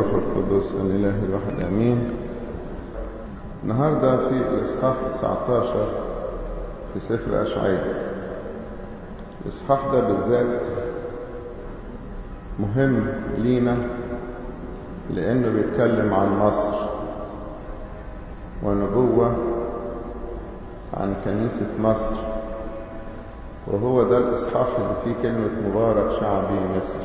والروح القدس الإله الواحد أمين النهاردة في الإصحاح 19 في سفر أشعياء الإصحاح ده بالذات مهم لينا لأنه بيتكلم عن مصر ونبوة عن كنيسة مصر وهو ده الإصحاح اللي فيه كلمة مبارك شعبي مصر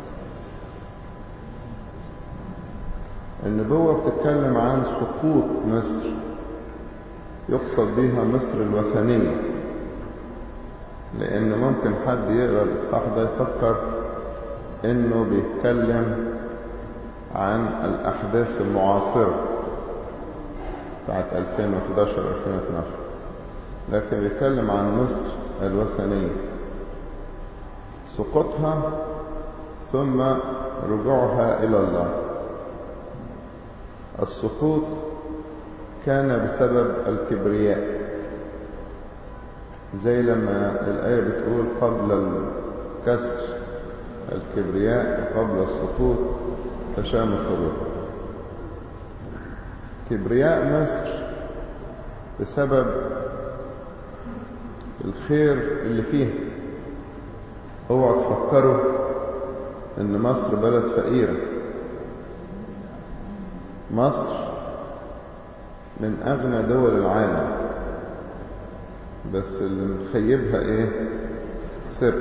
النبوة بتتكلم عن سقوط مصر يقصد بها مصر الوثنية لأن ممكن حد يقرأ الإصحاح ده يفكر إنه بيتكلم عن الأحداث المعاصرة بتاعت 2011 2012 لكن بيتكلم عن مصر الوثنية سقوطها ثم رجوعها إلى الله السقوط كان بسبب الكبرياء زي لما الآية بتقول قبل الكسر الكبرياء وقبل السقوط تشام القلوب كبرياء مصر بسبب الخير اللي فيه اوعوا تفكروا ان مصر بلد فقيرة مصر من اغنى دول العالم بس اللي مخيبها ايه سر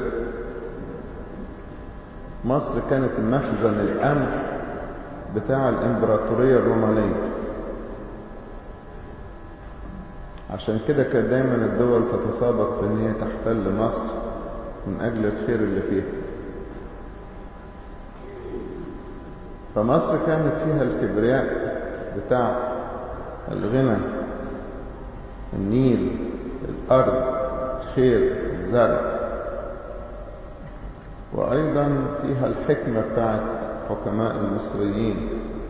مصر كانت مخزن القمح بتاع الامبراطورية الرومانية عشان كده كانت دايما الدول تتسابق في ان هي تحتل مصر من اجل الخير اللي فيها فمصر كانت فيها الكبرياء بتاع الغنى النيل الارض الخير الزرع وايضا فيها الحكمه بتاعت حكماء المصريين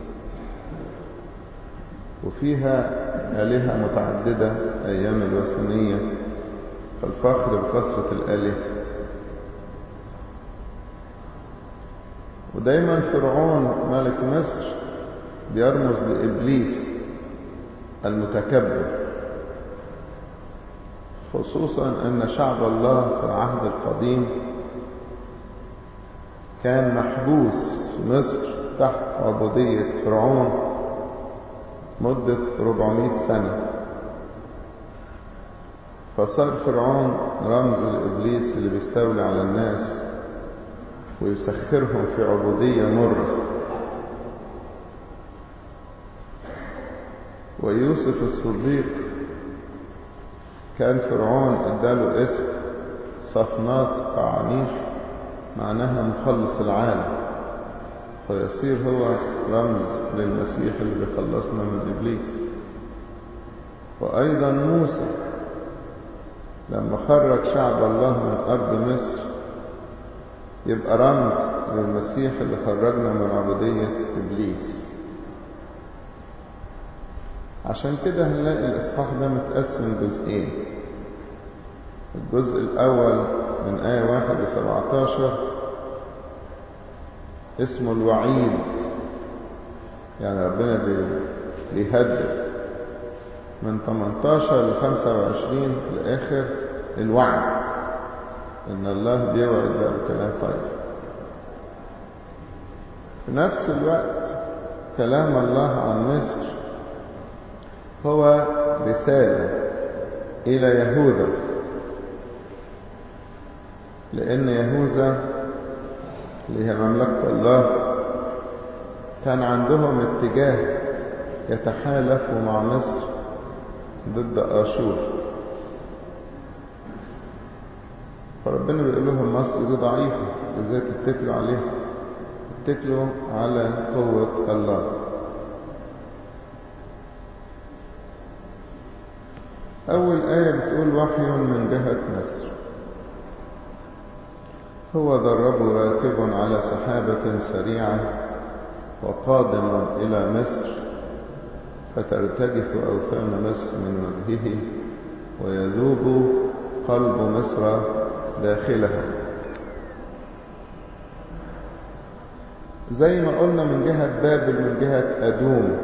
وفيها آلهة متعددة أيام الوثنية فالفخر بكثرة الآلهة ودايما فرعون ملك مصر بيرمز لإبليس المتكبر خصوصا أن شعب الله في العهد القديم كان محبوس في مصر تحت عبودية فرعون مدة 400 سنة فصار فرعون رمز لإبليس اللي بيستولي على الناس ويسخرهم في عبودية مرة ويوسف الصديق كان فرعون اداله اسم صفنات قعانيش معناها مخلص العالم فيصير هو رمز للمسيح اللي بيخلصنا من إبليس وأيضا موسى لما خرج شعب الله من أرض مصر يبقى رمز للمسيح اللي خرجنا من عبودية إبليس عشان كده هنلاقي الإصحاح ده متقسم جزئين الجزء الأول من آية واحد لسبعتاشر اسمه الوعيد يعني ربنا بيهدد من 18 ل 25 لآخر الوعد إن الله بيوعد بقى بكلام طيب في نفس الوقت كلام الله عن مصر هو رسالة إلى يهوذا لأن يهوذا اللي هي مملكة الله كان عندهم اتجاه يتحالفوا مع مصر ضد آشور فربنا بيقول لهم مصر دي ضعيفة ازاي تتكلوا عليها اتكلوا على قوة الله أول آية بتقول وحي من جهة مصر هو ذا راكب على سحابة سريعة وقادم إلى مصر فترتجف أوثان مصر من وجهه ويذوب قلب مصر داخلها زي ما قلنا من جهة بابل من جهة أدوم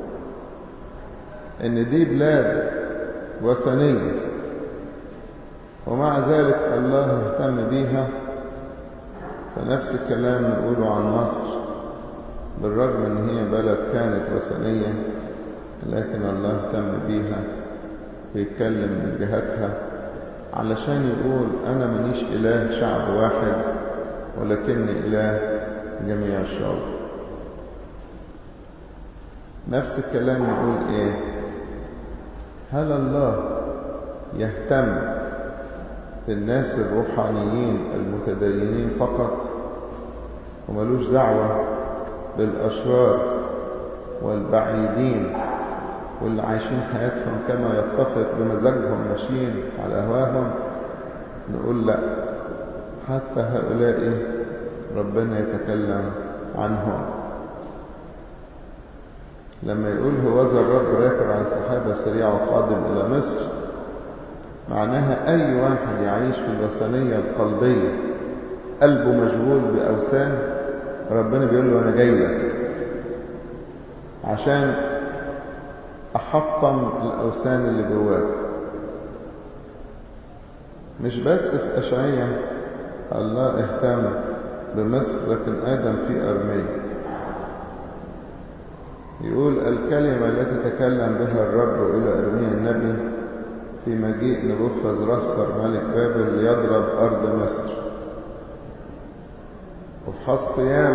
إن دي بلاد وثنية ومع ذلك الله اهتم بيها فنفس الكلام نقوله عن مصر بالرغم ان هي بلد كانت وثنية لكن الله اهتم بيها ويتكلم من جهتها علشان يقول انا منيش اله شعب واحد ولكني اله جميع الشعوب نفس الكلام يقول ايه هل الله يهتم بالناس الروحانيين المتدينين فقط وملوش دعوة بالأشرار والبعيدين واللي عايشين حياتهم كما يتفق بمزاجهم ماشيين على أهواهم نقول لا حتى هؤلاء ربنا يتكلم عنهم لما يقول هو ذا الرب راكب عن سحابة سريعة وقادم إلى مصر معناها أي واحد يعيش في الوثنية القلبية قلبه مشغول بأوثان ربنا بيقول له أنا جاي لك عشان أحطم الأوثان اللي جواك مش بس في أشعية الله اهتم بمصر لكن آدم في أرمية يقول الكلمة التي تكلم بها الرب إلى أرميا النبي في مجيء نبوخذ رسر ملك بابل ليضرب أرض مصر وفي حسقيال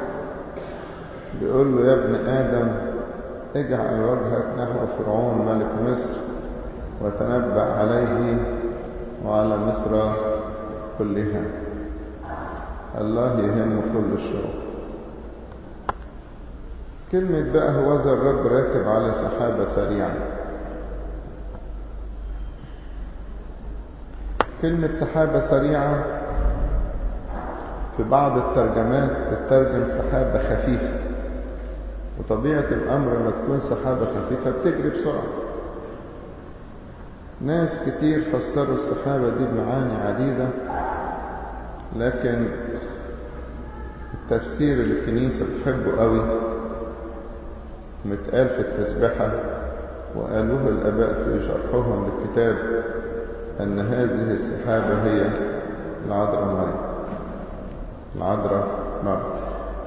بيقول له يا ابن آدم اجعل وجهك نحو فرعون ملك مصر وتنبأ عليه وعلى مصر كلها الله يهم كل الشعوب كلمة بقى هو ذا الرب راكب على سحابة سريعة كلمة سحابة سريعة في بعض الترجمات تترجم سحابة خفيفة وطبيعة الأمر لما تكون سحابة خفيفة بتجري بسرعة ناس كتير فسروا السحابة دي بمعاني عديدة لكن التفسير اللي الكنيسة بتحبه قوي متقال في التسبحة وقالوه الآباء في شرحهم للكتاب أن هذه السحابة هي العذراء مريم العذراء مريم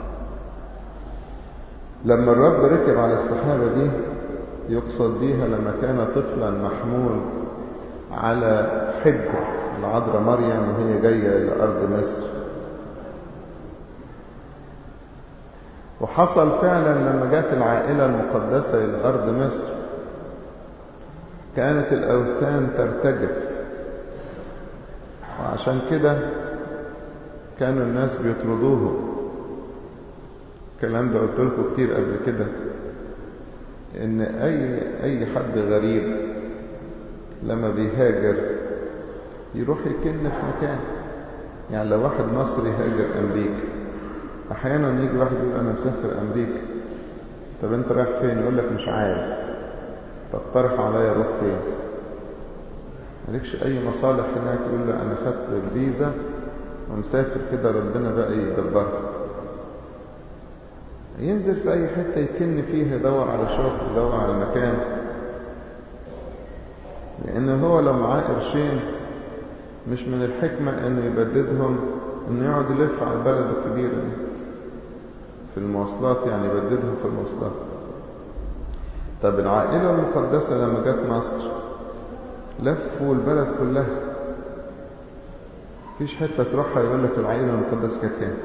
لما الرب ركب على السحابة دي يقصد بيها لما كان طفلا محمول على حجر العذراء مريم وهي جاية إلى أرض مصر وحصل فعلا لما جت العائلة المقدسة إلى أرض مصر كانت الأوثان ترتجف وعشان كده كانوا الناس بيطردوهم الكلام ده قلت لكم كتير قبل كده ان اي اي حد غريب لما بيهاجر يروح يكن في مكان يعني لو واحد مصري هاجر امريكا احيانا يجي واحد يقول انا مسافر امريكا طب انت رايح فين يقول لك مش عارف تقترح عليا اروح فين مالكش اي مصالح هناك يقول له انا خدت الفيزا ومسافر كده ربنا بقى يدبرها ينزل في اي حته يكن فيها يدور على شغل يدور على مكان لان هو لو معاه قرشين مش من الحكمه انه يبددهم انه يقعد يلف على البلد الكبيره دي في المواصلات يعني يبددهم في المواصلات طب العائله المقدسه لما جت مصر لفوا البلد كلها مفيش حته تروحها يقول لك العائله المقدسه كانت هنا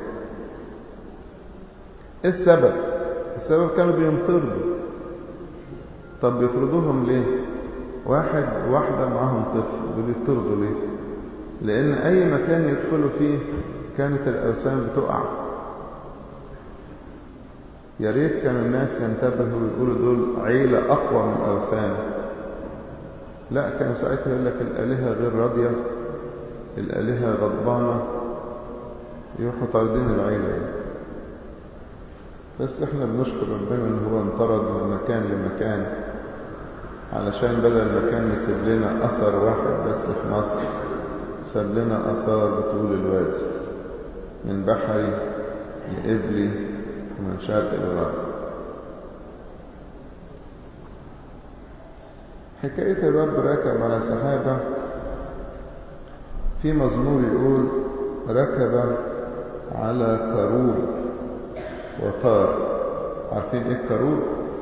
ايه السبب السبب كانوا بينطردوا طب بيطردوهم ليه واحد واحدة معاهم طفل بيطردوا ليه لان اي مكان يدخلوا فيه كانت الاوثان بتقع يا ريت كان الناس ينتبهوا ويقولوا دول عيلة اقوى من الاوثان لا كان ساعتها يقول لك الالهة غير راضية الالهة غضبانة يروحوا طاردين العيلة يعني. بس احنا بنشكر ربنا ان هو انطرد من مكان لمكان علشان بدل ما كان يسيب لنا اثر واحد بس في مصر ساب لنا اثار بطول الوادي من بحري لإبلي ومن شرق لغرب حكاية الرب راكب على سحابة في مزمور يقول ركب على كروب وطار عارفين ايه الكروب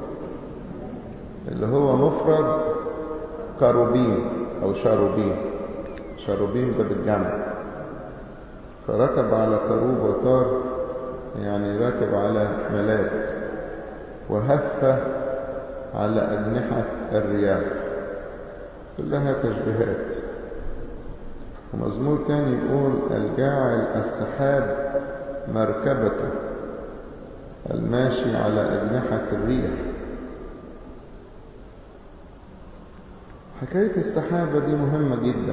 اللي هو مفرد كروبين او شاروبين شاروبين ده بالجمع فركب على كروب وطار يعني راكب على ملاك وهف على أجنحة الرياح كلها تشبيهات ومزمور تاني يقول الجاعل السحاب مركبته الماشي على أجنحة الريح حكاية السحابة دي مهمة جدا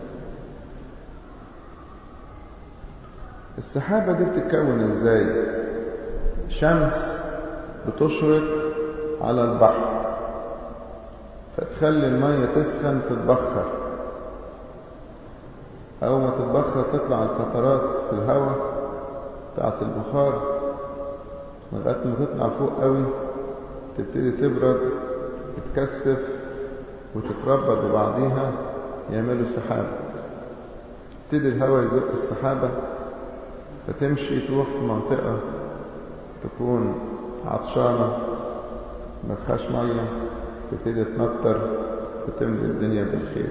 السحابة دي بتتكون ازاي شمس بتشرق على البحر فتخلي المية تسخن تتبخر أول ما تتبخر تطلع القطرات في الهواء بتاعت البخار لغاية ما تطلع فوق قوي تبتدي تبرد تتكثف وتتربط ببعضيها يعملوا سحابة يبتدي الهواء يزق السحابة فتمشي تروح في منطقة تكون عطشانة ما فيهاش مية تبتدي تنطر وتملي الدنيا بالخير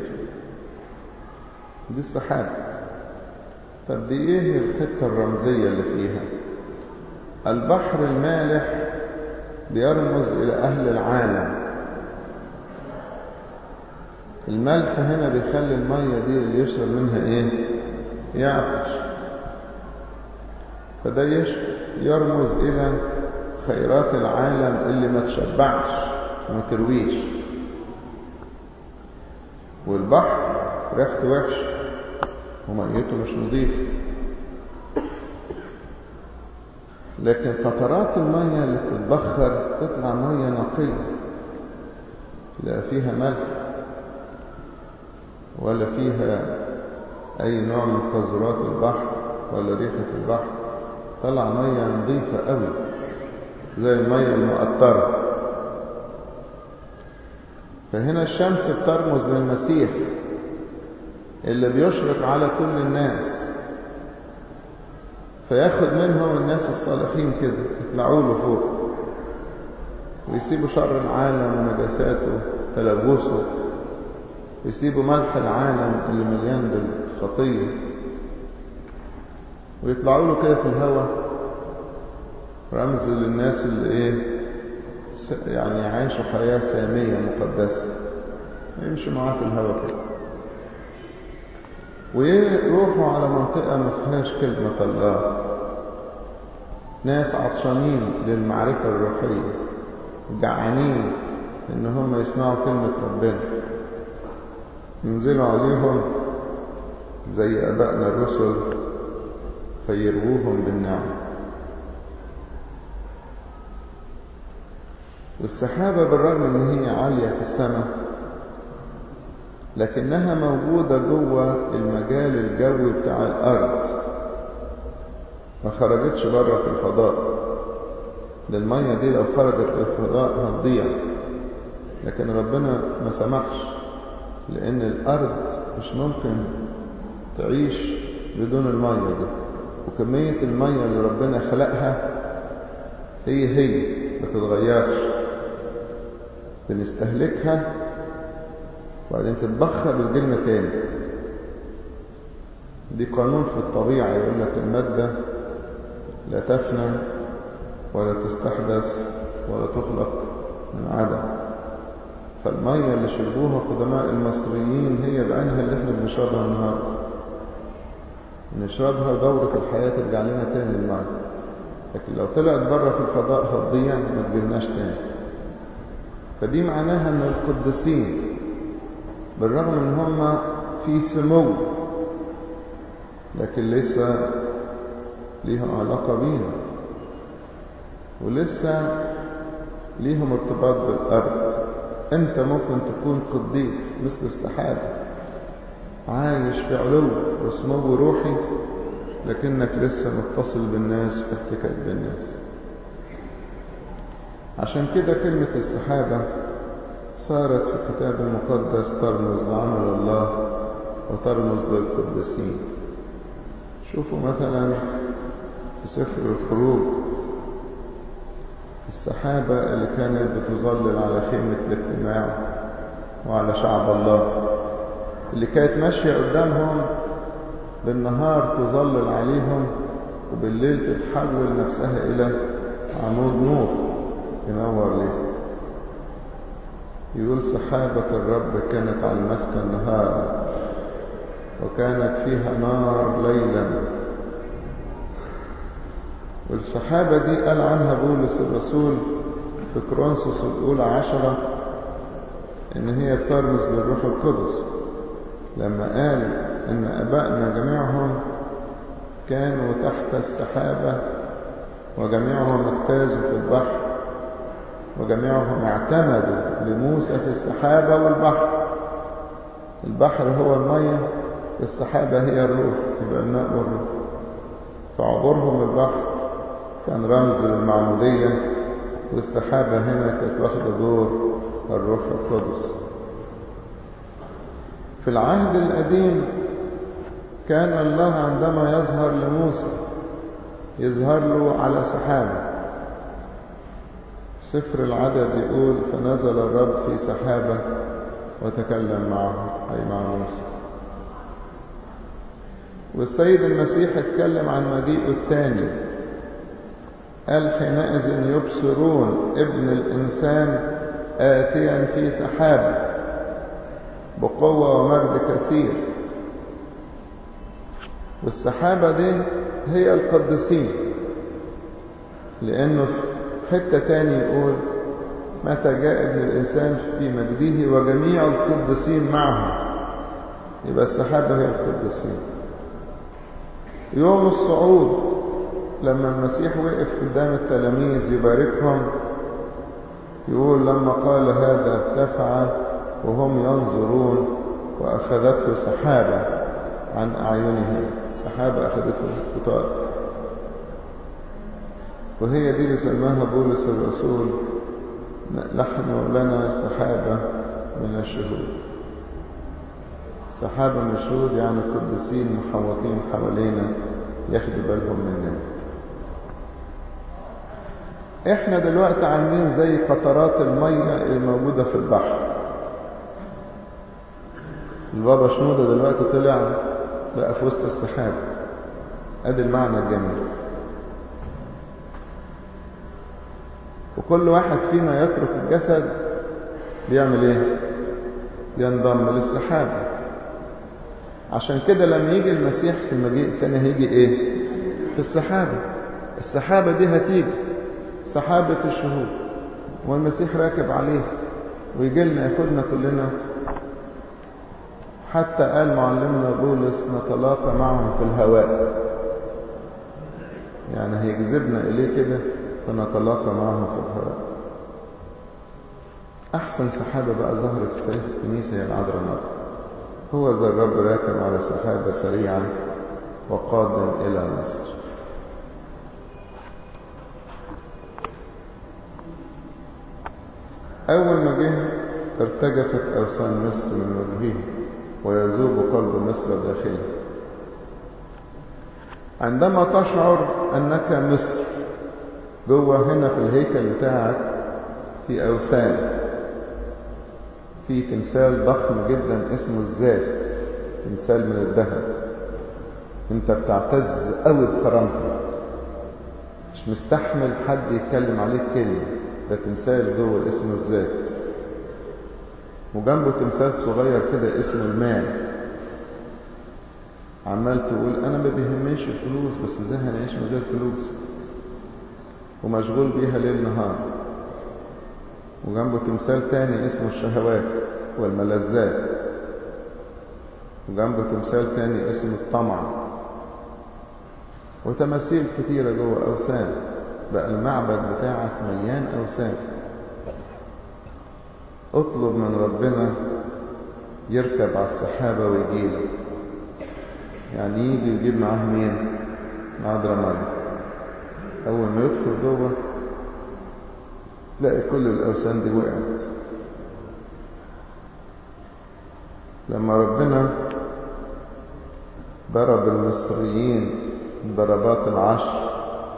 دي السحابة طب دي ايه الحتة الرمزية اللي فيها البحر المالح بيرمز إلى أهل العالم الملح هنا بيخلي المية دي اللي يشرب منها ايه يعطش فده يرمز إلى خيرات العالم اللي ما تشبعش وما ترويش والبحر ريحته وحش وميته مش نظيفه لكن قطرات المية اللي بتتبخر تطلع مية نقية لا فيها ملح ولا فيها أي نوع من قذرات البحر ولا ريحة البحر طلع مية نظيفة قوي زي المية المقطرة فهنا الشمس بترمز للمسيح اللي بيشرق على كل الناس فياخد منهم الناس الصالحين كده يطلعوا له فوق ويسيبوا شر العالم ونجاساته تلوثه ويسيبوا ملح العالم اللي مليان بالخطية ويطلعوا له كده في الهواء رمز للناس اللي ايه يعني عايشوا حياة سامية مقدسة يمشوا معاه في الهواء كده ويروحوا على منطقة ما فيهاش كلمة الله ناس عطشانين للمعرفة الروحية جعانين ان هم يسمعوا كلمة ربنا ينزلوا عليهم زي ابائنا الرسل فيرووهم بالنعم والسحابة بالرغم ان هي عالية في السماء لكنها موجودة جوه المجال الجوي بتاع الأرض ما خرجتش بره في الفضاء ده المية دي لو خرجت في الفضاء هتضيع لكن ربنا ما سمحش لأن الأرض مش ممكن تعيش بدون المية دي وكمية المية اللي ربنا خلقها هي هي ما تتغيرش بنستهلكها وبعدين تتبخر وتجيلنا تاني دي قانون في الطبيعة يقول لك المادة لا تفنى ولا تستحدث ولا تخلق من عدم فالمية اللي شربوها قدماء المصريين هي بعينها اللي احنا بنشربها النهاردة نشربها دورة الحياة ترجع لنا تاني المية لكن لو طلعت بره في الفضاء هتضيع ما تجيلناش تاني فدي معناها ان القديسين بالرغم ان هم في سمو لكن لسه ليهم علاقة بينا ولسه ليهم ارتباط بالأرض أنت ممكن تكون قديس مثل السحابة عايش في علو وسمو روحي لكنك لسه متصل بالناس في احتكاك بالناس عشان كده كلمة السحابة صارت في الكتاب المقدس ترمز لعمل الله وترمز للقديسين شوفوا مثلا في سفر الخروج السحابة اللي كانت بتظلل على خيمة الاجتماع وعلى شعب الله اللي كانت ماشية قدامهم بالنهار تظلل عليهم وبالليل تتحول نفسها إلى عمود نور ينور ليه يقول سحابة الرب كانت على المسكن نهارا وكانت فيها نار ليلا والسحابة دي قال عنها بولس الرسول في كرونسوس الأولى عشرة إن هي بترمز للروح القدس لما قال إن أبائنا جميعهم كانوا تحت السحابة وجميعهم اجتازوا في البحر وجميعهم اعتمدوا لموسى في السحابة والبحر البحر هو المية والسحابة هي الروح يبقى الماء والروح فعبورهم البحر كان رمز للمعمودية والسحابة هنا كانت واخدة دور الروح القدس في العهد القديم كان الله عندما يظهر لموسى يظهر له على سحابة سفر العدد يقول فنزل الرب في سحابة وتكلم معه أي مع موسى والسيد المسيح اتكلم عن مجيئه الثاني قال حينئذ يبصرون ابن الإنسان آتيا في سحاب بقوة ومجد كثير والسحابة دي هي القديسين لأنه في حتة تاني يقول متى جاء ابن الإنسان في مجده وجميع القديسين معه يبقى السحابة هي القديسين يوم الصعود لما المسيح وقف قدام التلاميذ يباركهم يقول لما قال هذا ارتفع وهم ينظرون وأخذته سحابة عن أعينهم سحابة أخذته وطارت وهي دي اللي سماها بولس الرسول نحن لنا سحابة من الشهود سحابة من الشهود يعني القديسين محوطين حوالينا ياخدوا بالهم مننا احنا دلوقتي عاملين زي قطرات المية الموجودة في البحر البابا شنودة دلوقتي طلع بقى في وسط السحاب ادي المعنى الجميل وكل واحد فينا يترك الجسد بيعمل ايه ينضم للسحابة عشان كده لما يجي المسيح في المجيء الثاني هيجي ايه في السحابة السحابة دي هتيجي سحابة الشهود والمسيح راكب عليه ويجي لنا ياخدنا كلنا حتى قال معلمنا بولس نتلاقى معهم في الهواء يعني هيجذبنا إليه كده فنتلاقى معهم في الهواء أحسن سحابة بقى ظهرت في تاريخ الكنيسة هي العذراء مريم هو ذا الرب راكب على سحابة سريعا وقادم إلى مصر أول ما جه ارتجفت أوثان مصر من وجهه ويذوب قلب مصر داخله عندما تشعر أنك مصر جوه هنا في الهيكل بتاعك في أوثان في تمثال ضخم جدا اسمه الذات تمثال من الذهب انت بتعتز قوي بكرامتك مش مستحمل حد يتكلم عليك كلمه ده تمثال جوه اسمه الذات وجنبه تمثال صغير كده اسمه المال عمال تقول انا ما بيهمنيش الفلوس بس ازاي هنعيش من غير فلوس ومشغول بيها ليل نهار وجنبه تمثال تاني اسمه الشهوات والملذات وجنبه تمثال تاني اسمه الطمع وتماثيل كتيرة جوه أوثان بقى المعبد بتاعك مليان أوثان اطلب من ربنا يركب على السحابة ويجيلك يعني يجي ويجيب معاه مين عذراء مريم أول ما يدخل جوه تلاقي كل الأوثان دي وقعت لما ربنا ضرب المصريين ضربات العشر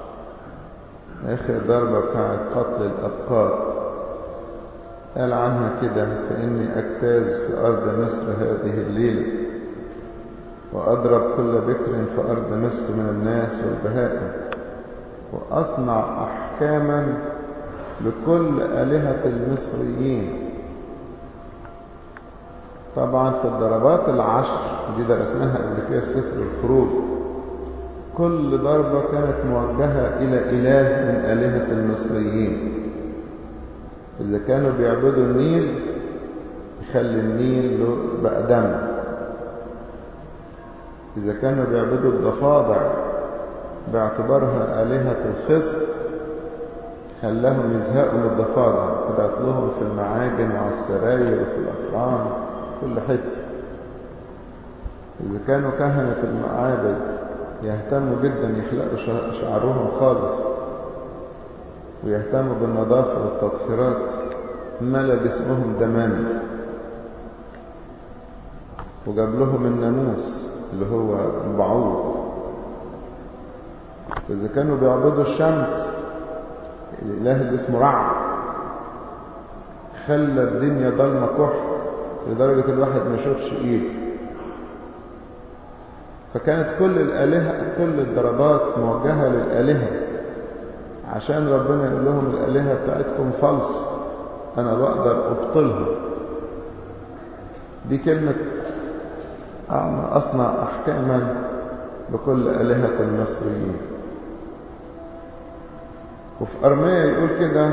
آخر ضربة بتاعت قتل الأبكار قال عنها كده فإني أجتاز في أرض مصر هذه الليلة وأضرب كل بكر في أرض مصر من الناس والبهائم وأصنع أحكاما لكل آلهة المصريين طبعا في الضربات العشر دي درسناها قبل كده في سفر الخروج كل ضربة كانت موجهة إلى إله من آلهة المصريين إذا كانوا بيعبدوا النيل يخلي النيل له بقى دم إذا كانوا بيعبدوا الضفادع باعتبارها آلهة الخصب خلاهم يزهقوا من الضفادع طلعت لهم في المعاجن وعلى السراير وفي الأفران كل حتة إذا كانوا كهنة المعابد يهتموا جدا يحلقوا شعرهم خالص ويهتموا بالنظافة والتطهيرات ملا جسمهم دمان وجاب لهم الناموس اللي هو البعوض وإذا كانوا بيعبدوا الشمس الإله اللي اسمه رع خلى الدنيا ضلمة كحل لدرجة الواحد ما يشوفش إيده فكانت كل الآلهة كل الضربات موجهة للآلهة عشان ربنا يقول لهم الآلهة بتاعتكم فلس أنا بقدر أبطلها دي كلمة أصنع أحكاما بكل آلهة المصريين وفي أرمية يقول كده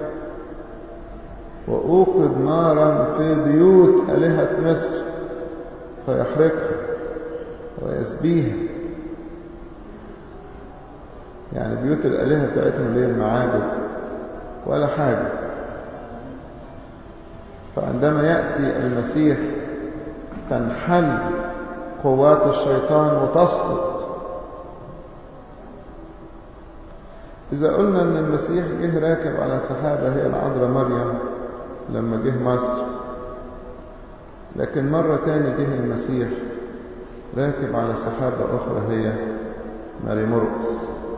وأوقد نارا في بيوت آلهة مصر فيحرقها ويسبيها يعني بيوت الآلهة بتاعتهم اللي هي المعابد ولا حاجة فعندما يأتي المسيح تنحل قوات الشيطان وتسقط إذا قلنا أن المسيح جه راكب على سحابة هي العذراء مريم لما جه مصر لكن مرة تاني جه المسيح راكب على سحابة أخرى هي ماري مرقس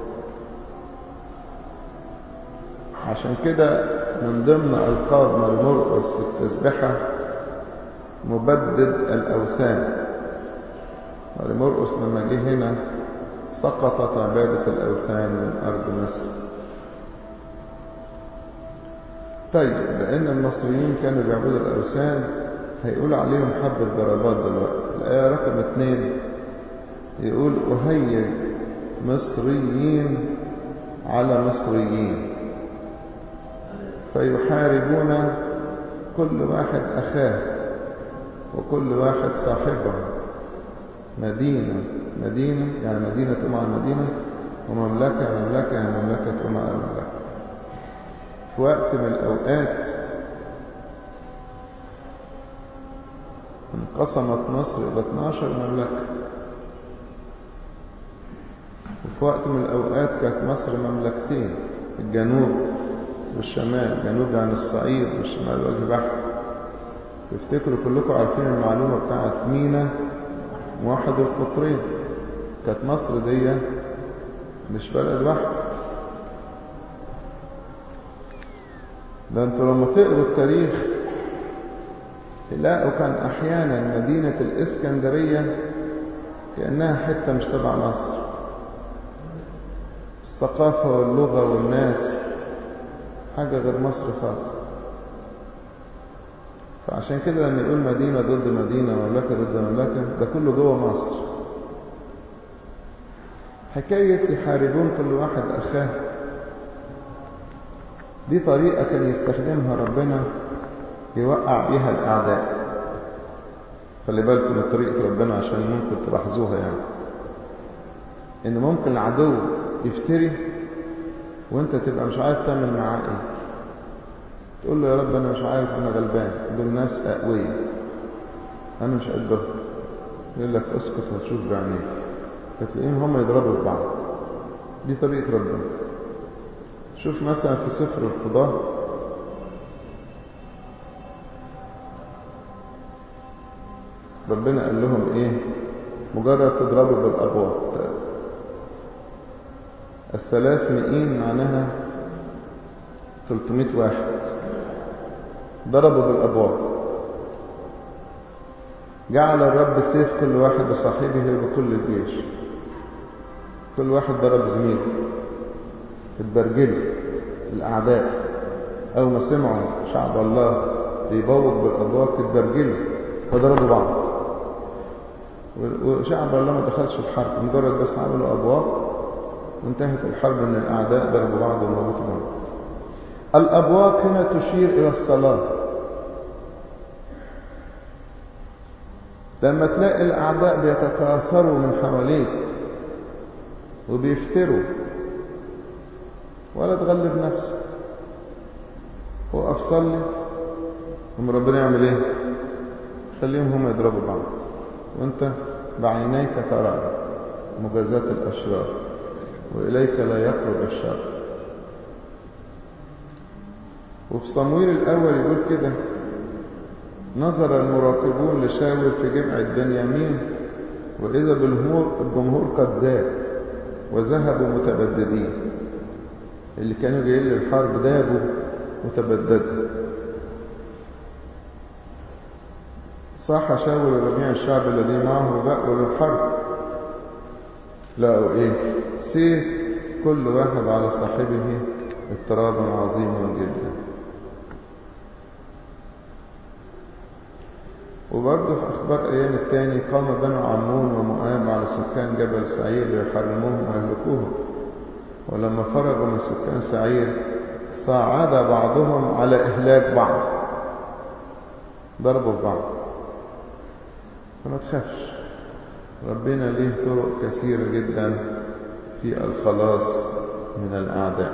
عشان كده من ضمن ألقاب ماري مرقس في التسبحة مبدد الأوثان ماري مرقس لما جه هنا سقطت عبادة الأوثان من أرض مصر طيب لأن المصريين كانوا بيعبدوا الأوثان هيقول عليهم حب الضربات دلوقتي الآية رقم اثنين يقول أهيج مصريين على مصريين فيحاربون كل واحد أخاه وكل واحد صاحبه مدينة مدينة يعني مدينة تقوم على المدينة ومملكة مملكة يعني مملكة تقوم على المملكة في وقت من الأوقات انقسمت مصر إلى 12 مملكة وفي وقت من الأوقات كانت مصر مملكتين الجنوب والشمال جنوب عن الصعيد والشمال وجه بحر تفتكروا كلكم عارفين المعلومة بتاعت مينا موحد القطرين كانت مصر دي مش بلد واحد ده انتوا لما تقروا التاريخ تلاقوا كان احيانا مدينة الاسكندرية كأنها حتة مش تبع مصر الثقافة واللغة والناس حاجة غير مصر خالص فعشان كده لما يقول مدينة ضد مدينة مملكة ضد مملكة ده كله جوه مصر حكاية يحاربون كل واحد أخاه دي طريقة كان يستخدمها ربنا يوقع بيها الأعداء خلي بالكم من طريقة ربنا عشان ممكن تلاحظوها يعني إن ممكن العدو يفتري وانت تبقى مش عارف تعمل معاه ايه تقول له يا رب انا مش عارف انا غلبان دول ناس اقوياء انا مش قدهم يقول لك اسكت هتشوف بعينيك فتلاقيهم هم يضربوا في بعض دي طريقة ربنا شوف مثلا في سفر القضاء ربنا قال لهم ايه مجرد تضربوا بالابواق الثلاث مئين معناها 300 واحد ضربوا بالابواق جعل الرب سيف كل واحد بصاحبه وبكل الجيش كل واحد ضرب زميله اتبرجلوا الاعداء اول ما سمعوا شعب الله بيبوق بالابواق اتبرجلوا فضربوا بعض وشعب الله ما دخلش الحرب مجرد بس عملوا ابواق وانتهت الحرب ان الاعداء ضربوا بعض وموتوا بعض الابواق هنا تشير الى الصلاه لما تلاقي الاعداء بيتكاثروا من حواليك وبيفتروا ولا تغلب نفسك وقف صلي ثم ربنا يعمل ايه خليهم هم يضربوا بعض وانت بعينيك ترى مجازات الاشرار واليك لا يقرب الشر وفي صمويل الاول يقول كده نظر المراقبون لشاول في جمع البنيامين واذا بالجمهور الجمهور قد زاد وذهبوا متبددين اللي كانوا جايين للحرب ذهبوا متبددوا صاح شاول وجميع الشعب الذي معه بأوا للحرب لقوا ايه سيف كل واحد على صاحبه اضطرابا عظيما جدا وبرضه في أخبار أيام التاني قام بنو عمون ومؤاب على سكان جبل سعير ليحرموهم ويهلكوهم ولما فرغوا من سكان سعير صعد بعضهم على إهلاك بعض ضربوا بعض فما تخافش ربنا ليه طرق كثيرة جدا في الخلاص من الأعداء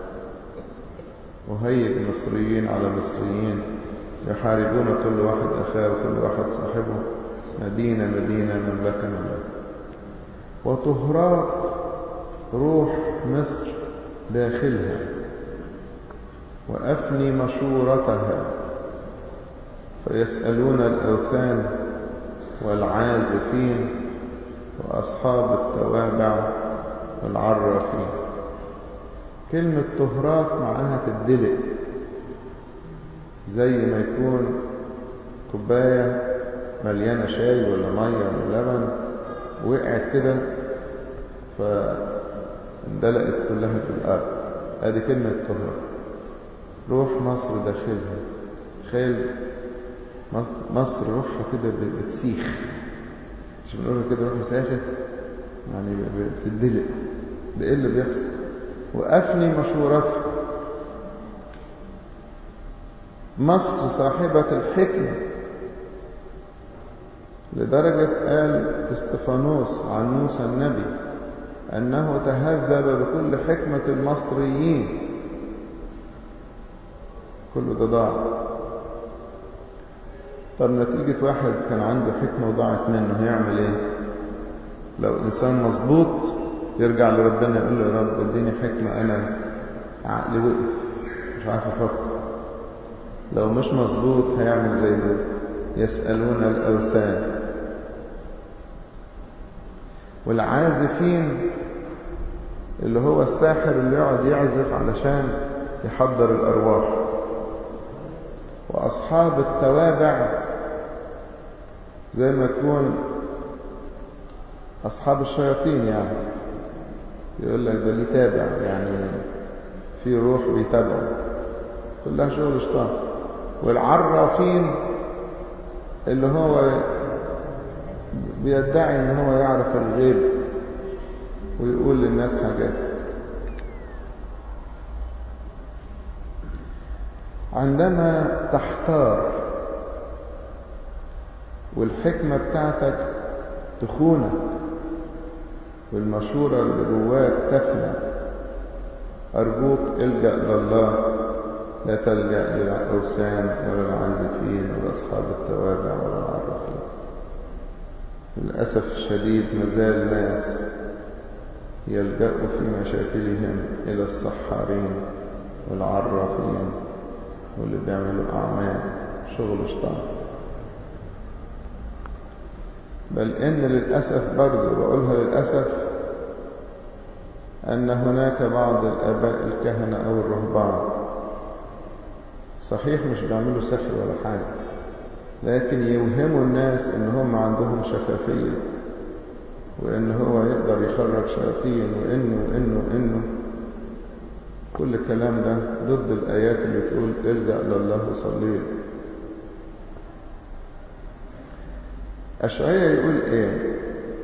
وهيئ المصريين على مصريين يحاربون كل واحد أخاه وكل واحد صاحبه مدينة مدينة مملكة مملكة وتهراق روح مصر داخلها وأفني مشورتها فيسألون الأوثان والعازفين وأصحاب التوابع والعرافين كلمة تهراق معناها تدلق زي ما يكون كوباية مليانة شاي ولا مية ولا لبن وقعت كده فاندلقت كلها في الأرض ادي كلمة تهراق روح مصر داخلها تخيل مصر روحها كده بتسيخ مش بنقول كده روح ساخت يعني بتدلق ده ايه اللي بيحصل وافني مشورتها مصر صاحبة الحكمة لدرجة قال استفانوس عن موسى النبي أنه تهذب بكل حكمة المصريين كله ده ضاع طب نتيجة واحد كان عنده حكمة وضاعت منه هيعمل ايه لو انسان مظبوط يرجع لربنا يقول له يا رب اديني حكمة انا عقلي وقف مش عارف افكر لو مش مظبوط هيعمل زي دول يسألون الأوثان والعازفين اللي هو الساحر اللي يقعد يعزف علشان يحضر الأرواح وأصحاب التوابع زي ما يكون أصحاب الشياطين يعني يقول لك ده ليه تابع يعني في روح بيتابعه كلها شغل شيطان والعرافين اللي هو بيدعي ان هو يعرف الغيب ويقول للناس حاجات عندما تحتار والحكمة بتاعتك تخونك والمشورة اللي جواك تفنى أرجوك الجأ لله لا تلجأ للأوثان ولا العازفين ولا أصحاب التوابع ولا العرافين للأسف الشديد مازال ناس يلجأوا في مشاكلهم إلى السحارين والعرافين واللي بيعملوا أعمال شغل شيطان بل إن للأسف برضه بقولها للأسف أن هناك بعض الآباء الكهنة أو الرهبان صحيح مش بيعملوا سحر ولا حاجة لكن يوهموا الناس إن هم عندهم شفافية وإن هو يقدر يخرج شياطين وإنه وإنه وإنه كل الكلام ده ضد الآيات اللي تقول ارجع لله وصلي أشعية يقول إيه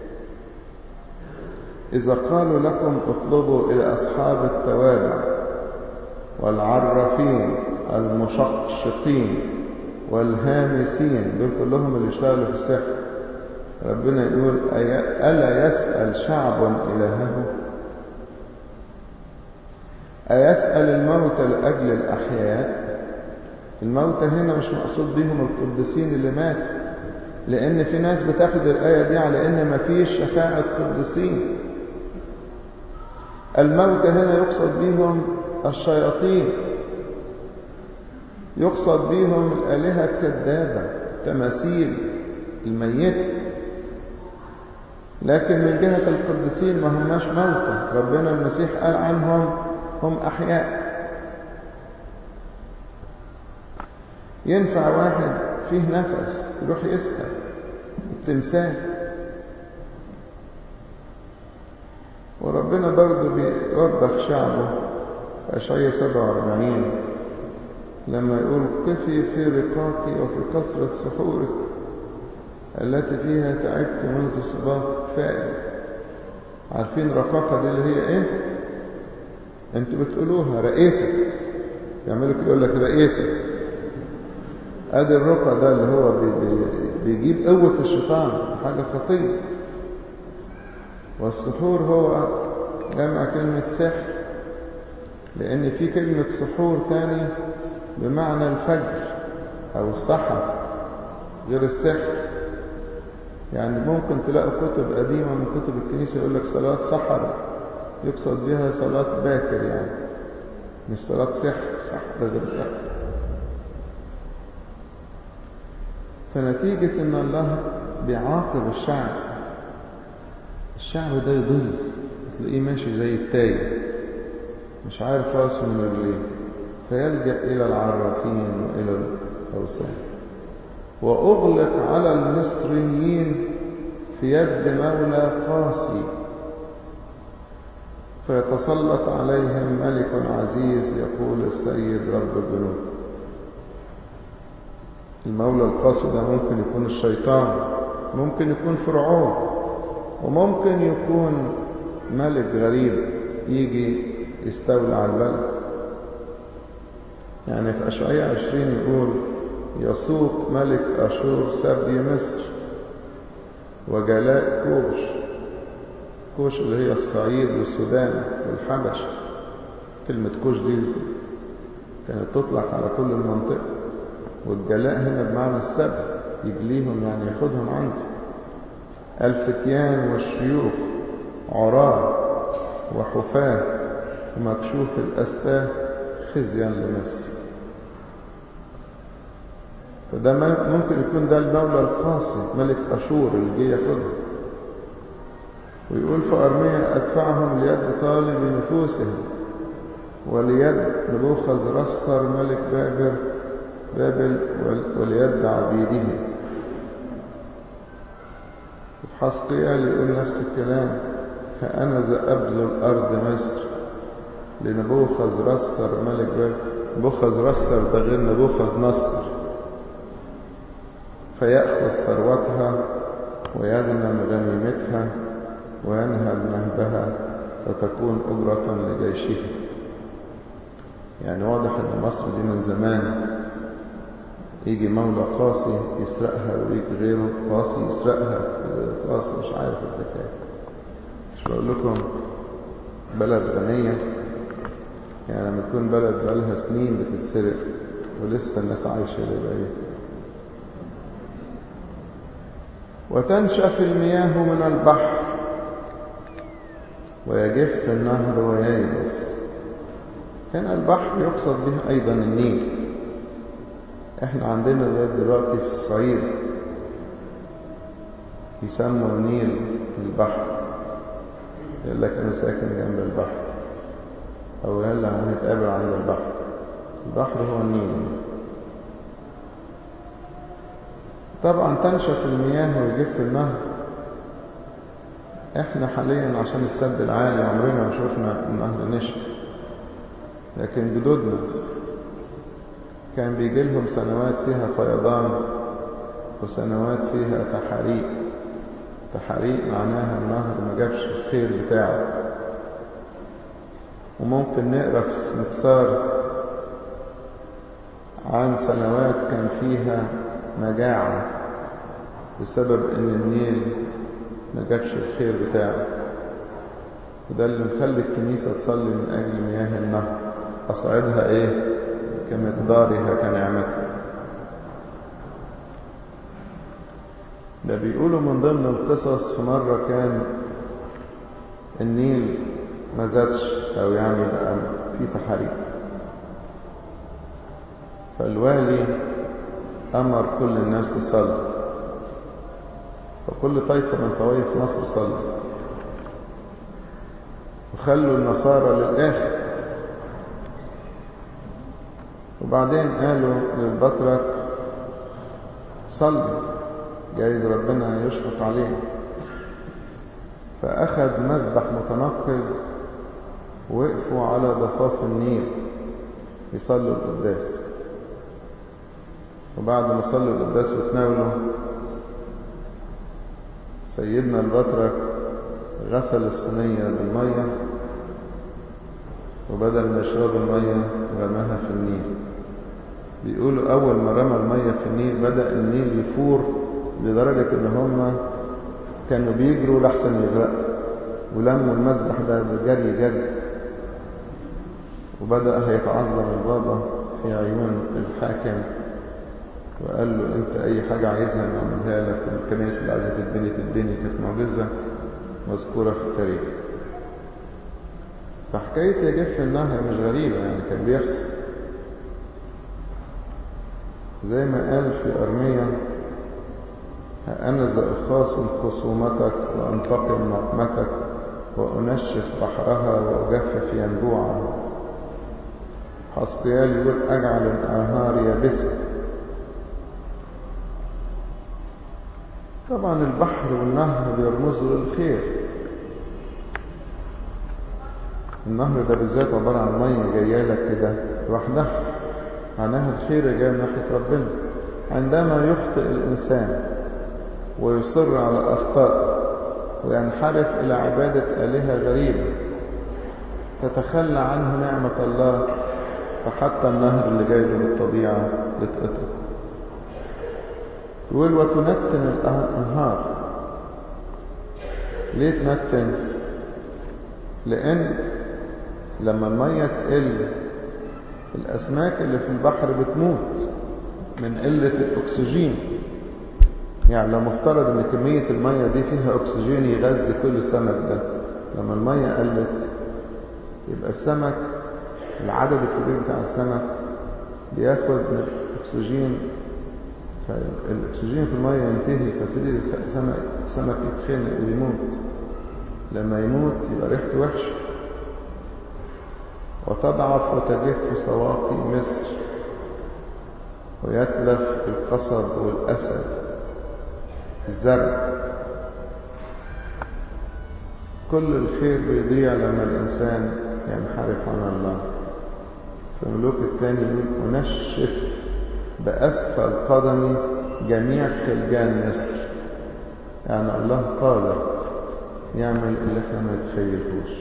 إذا قالوا لكم اطلبوا إلى أصحاب التوابع والعرافين المشقشقين والهامسين دول كلهم اللي اشتغلوا في السحر ربنا يقول ألا يسأل شعب إلهه أيسأل الموتى لأجل الأحياء الموتى هنا مش مقصود بهم القديسين اللي ماتوا لأن في ناس بتاخد الآية دي على إن مفيش شفاعة قديسين الموتى هنا يقصد بهم الشياطين يقصد بهم الآلهة الكذابة تماثيل الميت لكن من جهة القديسين ما هماش موتى ربنا المسيح قال عنهم هم أحياء ينفع واحد فيه نفس يروح يسأل التمثال وربنا برضه بيوبخ شعبه في أشعية 47 لما يقول قفي في رقاك وفي كثرة سحورك التي فيها تعبت منذ صباح فائد عارفين رقاقة دي اللي هي ايه انتوا بتقولوها رقيتك يعملوا كده يقول لك رقيتك ادي الرقى ده اللي هو بي بي بيجيب قوة الشيطان حاجة خطيرة والسحور هو جمع كلمة سحر لأن في كلمة سحور تاني بمعنى الفجر أو السحر غير السحر يعني ممكن تلاقوا كتب قديمة من كتب الكنيسة يقول لك صلاة سحر يقصد بها صلاة باكر يعني مش صلاة سحر سحر غير سحر فنتيجة ان الله بيعاقب الشعب الشعب ده يضل تلاقيه ماشي زي التايه مش عارف راسه من رجليه فيلجأ إلى العرافين وإلى الأوثان وأغلق على المصريين في يد مولى قاسي فيتسلط عليهم ملك عزيز يقول السيد رب الجنود المولى القاسي ده ممكن يكون الشيطان ممكن يكون فرعون وممكن يكون ملك غريب يجي يستولى على البلد يعني في أشعية عشرين يقول يسوق ملك أشور سبي مصر وجلاء كوش كوش اللي هي الصعيد والسودان والحبش كلمة كوش دي كانت تطلق على كل المنطقة والجلاء هنا بمعنى السبي يجليهم يعني ياخدهم عنده الفتيان والشيوخ عراه وحفاه ومكشوف الأستاه خزيا لمصر فده ممكن يكون ده المولى القاسي ملك أشور اللي جه ياخدها ويقول في أرمية أدفعهم ليد طالب نفوسهم وليد نبوخذ رسر ملك بابل بابل وليد عبيده في حسقيال يقول نفس الكلام فأنا ذا أبذل أرض مصر لنبوخذ رسر ملك بابل نبوخذ رسر ده غير نبوخذ نصر فيأخذ ثروتها ويغنم غنيمتها وينهب نهبها فتكون أجرة لجيشه يعني واضح ان مصر دي من زمان يجي مولى قاسي يسرقها ويجي غيره قاسي يسرقها قاسي مش عارف الحكايه مش بقول لكم بلد غنية يعني لما تكون بلد بقالها سنين بتتسرق ولسه الناس عايشة يبقى ايه وتنشف المياه من البحر ويجف النهر وييبس هنا البحر يقصد به أيضا النيل احنا عندنا لغاية دلوقتي في الصعيد يسموا النيل البحر يقول لك أنا ساكن جنب البحر أو يلا هنتقابل عند البحر البحر هو النيل طبعا تنشف المياه ويجف النهر احنا حاليا عشان السد العالي عمرنا ما شفنا النهر نشف لكن جدودنا كان بيجي لهم سنوات فيها فيضان وسنوات فيها تحاريق تحاريق معناها النهر ما جابش الخير بتاعه وممكن نقرا في سمسار عن سنوات كان فيها مجاعة بسبب ان النيل ما جابش الخير بتاعه وده اللي مخلي الكنيسة تصلي من أجل مياه النهر أصعدها إيه كمقدارها كنعمتها ده بيقولوا من ضمن القصص في مرة كان النيل ما زادش أو يعني بقى في تحريك فالوالي أمر كل الناس تصلي فكل طائفة من طوائف مصر صلى وخلوا النصارى للآخر وبعدين قالوا للبطرك صلي جايز ربنا يشفق علينا فأخذ مذبح متنقل وقفوا على ضفاف النيل يصلوا القداس وبعد ما صلوا القداس وتناولوا سيدنا البطرك غسل الصينية بالمية وبدل ما يشرب المية رماها في النيل بيقولوا أول ما رمى المية في النيل بدأ النيل يفور لدرجة إن هم كانوا بيجروا لحسن يغرقوا ولموا المسبح ده جري جري وبدأ هيتعظم البابا في عيون الحاكم وقال له انت اي حاجة عايزها نعملها لك الكنائس اللي عايزة تتبني تتبني كانت معجزة مذكورة في التاريخ فحكاية يجف النهر مش غريبة يعني كان بيحصل زي ما قال في أرمية أنا ذا أخاصم خصومتك وأنتقم نقمتك وأنشف بحرها وأجفف ينبوعها حسقيال يقول أجعل الأنهار يابسة طبعا البحر والنهر بيرمزوا للخير النهر ده بالذات عبارة عن مية جاية لك كده لوحدها معناها الخير جاي من ناحية ربنا عندما يخطئ الإنسان ويصر على أخطاء وينحرف إلى عبادة آلهة غريبة تتخلى عنه نعمة الله فحتى النهر اللي جاي له بالطبيعة يتقطع يقول وتنتن الأنهار ليه تنتن لأن لما المية تقل الأسماك اللي في البحر بتموت من قلة الأكسجين يعني لو مفترض ان كمية المية دي فيها أكسجين يغذي كل السمك ده لما المية قلت يبقى السمك العدد الكبير بتاع السمك بياخد من الأكسجين فالأكسجين في المية ينتهي فتبتدي السمك السمك يتخنق ويموت لما يموت يبقى ريحته وحشة وتضعف وتجف سواقي مصر ويتلف القصب والأسد الزرع كل الخير بيضيع لما الإنسان ينحرف عن الله في ملوك الثاني يقول أنشف بأسفل قدمي جميع خلجان مصر يعني الله قادر يعمل اللي احنا ما نتخيلهوش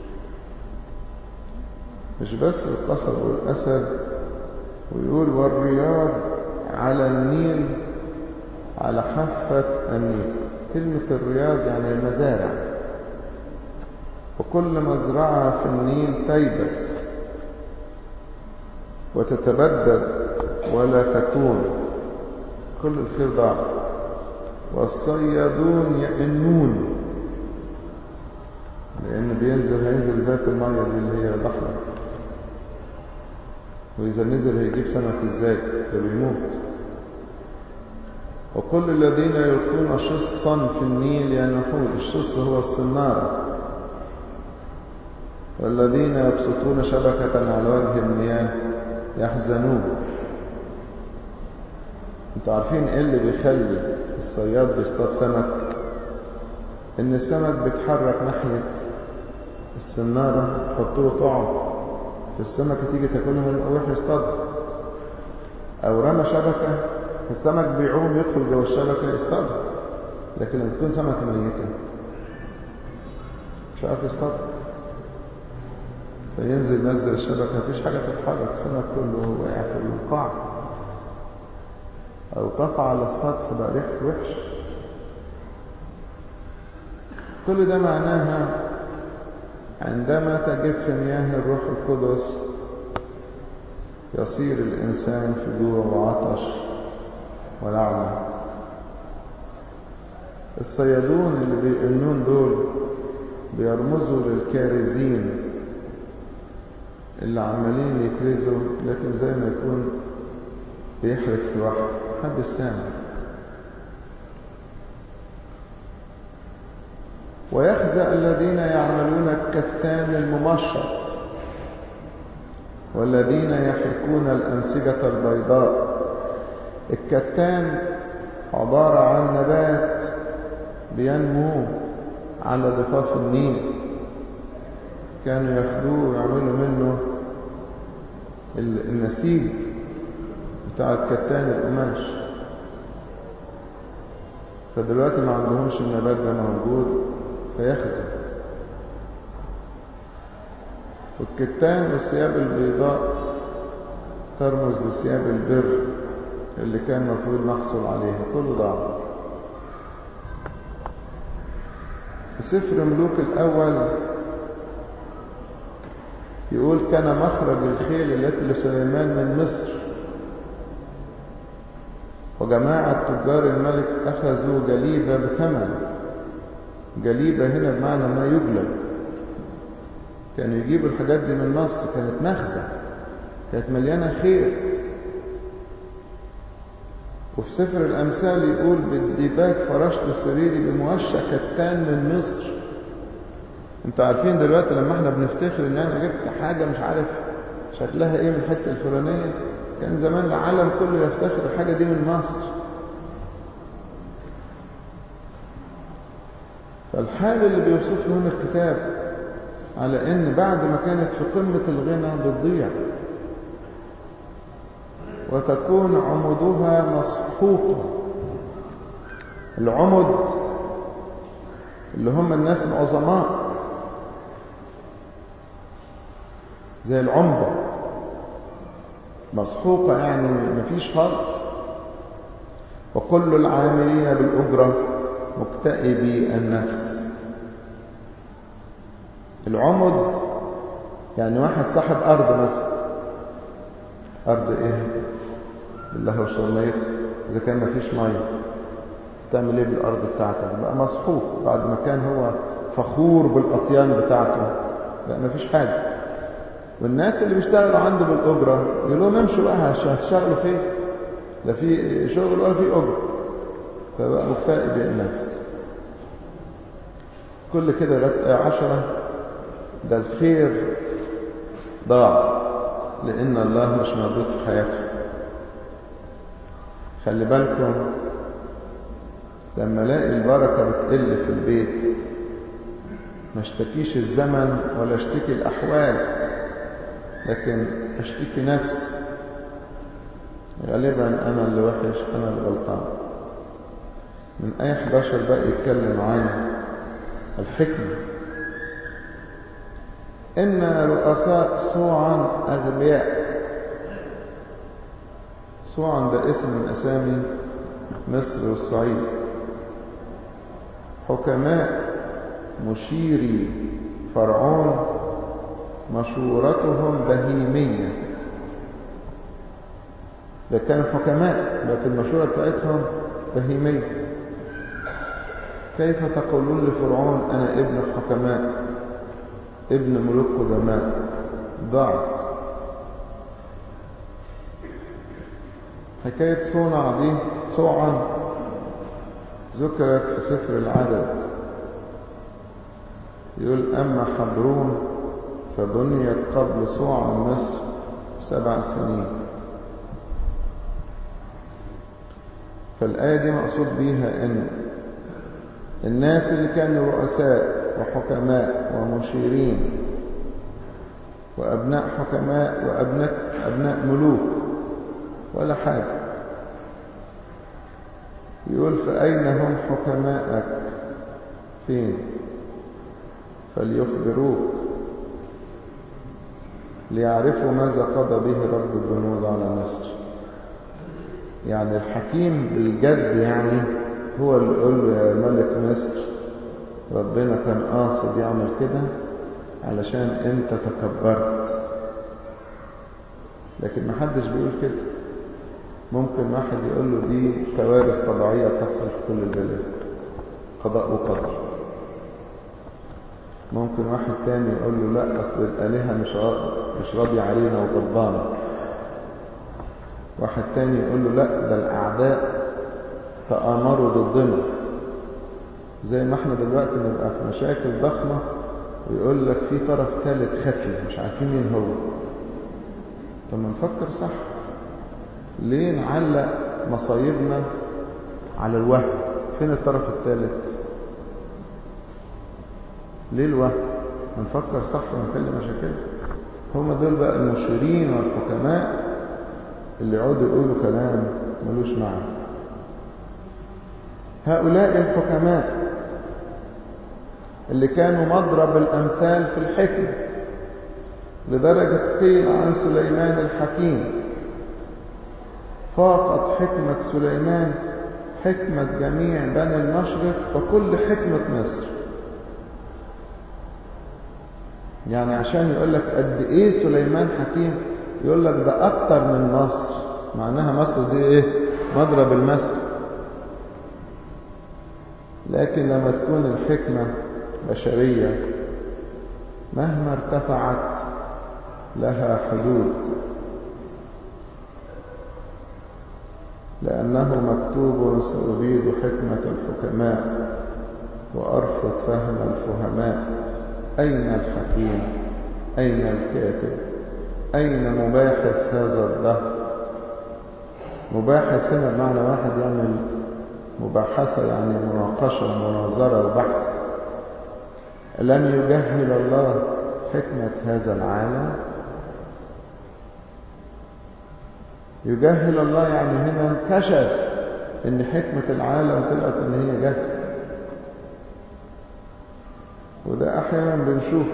مش بس القصب والأسد ويقول والرياض على النيل على حافة النيل كلمة الرياض يعني المزارع وكل مزرعة في النيل تيبس وتتبدد ولا تكون كل الخير ضاع والصيادون يئنون لأن بينزل هينزل ذات المية دي اللي هي البحر وإذا نزل هيجيب سمك ازاي ده بيموت وكل الذين يلقون شصا في النيل ينحون الشص هو الصنارة والذين يبسطون شبكة على وجه المياه يحزنون انتوا عارفين ايه اللي بيخلي الصياد بيصطاد سمك ان السمك بيتحرك ناحية السنارة يحط له طعم السمكة تيجي تاكلها ويروح يصطادها او رمى شبكة السمك بيعوم يدخل جوه الشبكة يصطادها لكن لما تكون سمكة ميتة مش عارف يصطادها فينزل ينزل الشبكة مفيش حاجة تتحرك السمك كله واقع في القاع أو طفى على السطح بقى ريحته وحش كل ده معناها عندما تجف مياه الروح القدس يصير الإنسان في جوع وعطش ولعنة الصيادون اللي بيقنون دول بيرمزوا للكارزين اللي عمالين يكرزوا لكن زي ما يكون بيحرق في الوحي حد السامع ويخزى الذين يعملون الكتان الممشط والذين يحكون الأنسجة البيضاء الكتان عبارة عن نبات بينمو على ضفاف النيل كانوا ياخدوه ويعملوا منه النسيج بتاع الكتان القماش فدلوقتي ما عندهمش النبات ده موجود فيخزن والكتان الثياب البيضاء ترمز لثياب البر اللي كان المفروض نحصل عليها كله ضاع في سفر ملوك الأول يقول كان مخرج الخيل التي لسليمان من مصر وجماعة تجار الملك أخذوا جليبة بثمن جليبة هنا بمعنى ما يجلب كانوا يجيبوا الحاجات دي من مصر كانت مخزن كانت مليانة خير وفي سفر الأمثال يقول بالديباج فرشت سريري بموشع كتان من مصر انتوا عارفين دلوقتي لما احنا بنفتخر ان انا جبت حاجة مش عارف شكلها ايه من الحتة الفلانية كان زمان العالم كله يفتخر الحاجة دي من مصر فالحال اللي بيوصف هنا الكتاب على ان بعد ما كانت في قمة الغنى بتضيع وتكون عمودها مسحوقة العمد اللي هم الناس العظماء زي العمدة مسحوقة يعني مفيش خالص وكل العاملين بالأجرة مكتئبي النفس العمد يعني واحد صاحب أرض مثلا أرض إيه بالله وشرميت إذا كان مفيش مية تعمل إيه بالأرض بتاعتك بقى مسحوق بعد ما كان هو فخور بالأطيان بتاعته لا مفيش حاجة والناس اللي بيشتغلوا عنده بالأجرة يقول لهم امشوا بقى هتشتغلوا فين لا في شغل ولا في أجرة فبقى مكتئب النفس كل كده لغاية عشرة ده الخير ضاع لأن الله مش موجود في حياته خلي بالكم لما الاقي البركة بتقل في البيت ما اشتكيش الزمن ولا اشتكي الأحوال لكن اشتكي نفسي غالبا أنا اللي وحش أنا اللي غلطان من آية 11 بقى يتكلم عن الحكمة إن رؤساء صوعا أغبياء صوعا ده اسم من أسامي مصر والصعيد حكماء مشيري فرعون مشورتهم بهيمية ده كانوا حكماء لكن المشورة بتاعتهم بهيمية كيف تقولون لفرعون أنا ابن حكماء ابن ملوك قدماء ضعت حكاية صنع دي صوعا ذكرت في سفر العدد يقول أما حبرون فبنيت قبل صوع مصر سبع سنين فالآية دي مقصود بيها إن الناس اللي كانوا رؤساء وحكماء ومشيرين وأبناء حكماء وأبناء أبناء ملوك ولا حاجة يقول فأين هم حكماءك فين فليخبروك ليعرفوا ماذا قضى به رب الجنود على مصر يعني الحكيم بالجد يعني هو اللي يقول له يا ملك مصر ربنا كان قاصد يعمل كده علشان انت تكبرت لكن محدش بيقول كده ممكن واحد يقول له دي كوارث طبيعية تحصل في كل البلاد قضاء وقدر ممكن واحد تاني يقول له لا أصل الآلهة مش مش راضية علينا وغضبانة واحد تاني يقول له لا ده الأعداء تآمروا ضدنا زي ما احنا دلوقتي نبقى في مشاكل ضخمة ويقول لك في طرف ثالث خفي مش عارفين مين هو طب ما نفكر صح ليه نعلق مصايبنا على الوهم فين الطرف الثالث ليه الوهم نفكر صح ونحل مشاكلنا هم دول بقى المشيرين والحكماء اللي يقعدوا يقولوا كلام ملوش معنى هؤلاء الحكماء اللي كانوا مضرب الأمثال في الحكمة لدرجة قيل عن سليمان الحكيم فاقت حكمة سليمان حكمة جميع بني المشرق وكل حكمة مصر يعني عشان يقول لك قد ايه سليمان حكيم يقول لك ده اكتر من مصر معناها مصر دي ايه مضرب المثل لكن لما تكون الحكمة بشرية مهما ارتفعت لها حدود لأنه مكتوب سأريد حكمة الحكماء وأرفض فهم الفهماء أين الحكيم أين الكاتب أين مباحث هذا الدهر مباحث هنا بمعنى واحد يعمل مباحثة يعني مناقشة ومناظرة وبحث لم يجهل الله حكمة هذا العالم يجهل الله يعني هنا كشف ان حكمة العالم طلعت ان هي جهل وده احيانا بنشوف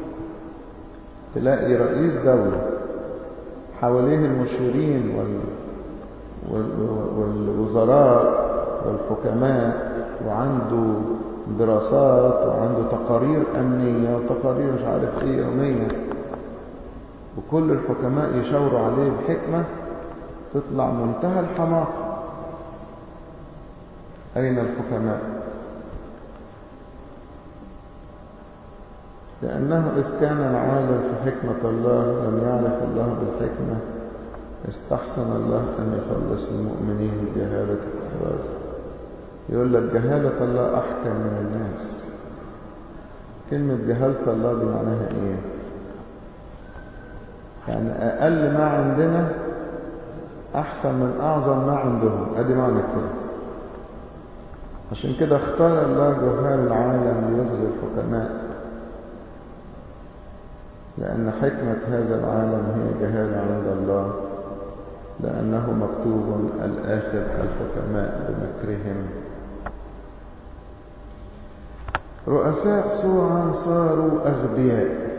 تلاقي رئيس دولة حواليه المشيرين وال... وال... والوزراء والحكماء وعنده دراسات وعنده تقارير أمنية وتقارير مش عارف ايه يومية وكل الحكماء يشاوروا عليه بحكمة تطلع منتهى الحماقة أين الحكماء لأنه إذ كان العالم في حكمة الله لم يعرف الله بالحكمة استحسن الله أن يخلص المؤمنين بجهالة الإخلاص يقول لك جهالة الله أحكم من الناس كلمة جهالة الله دي معناها إيه يعني أقل ما عندنا أحسن من أعظم ما عندهم أدي معنى كده عشان كده اختار الله جهال العالم ليخزي الحكماء لأن حكمة هذا العالم هي جهالة عند الله لأنه مكتوب الآخر الحكماء بمكرهم رؤساء سوعا صاروا أغبياء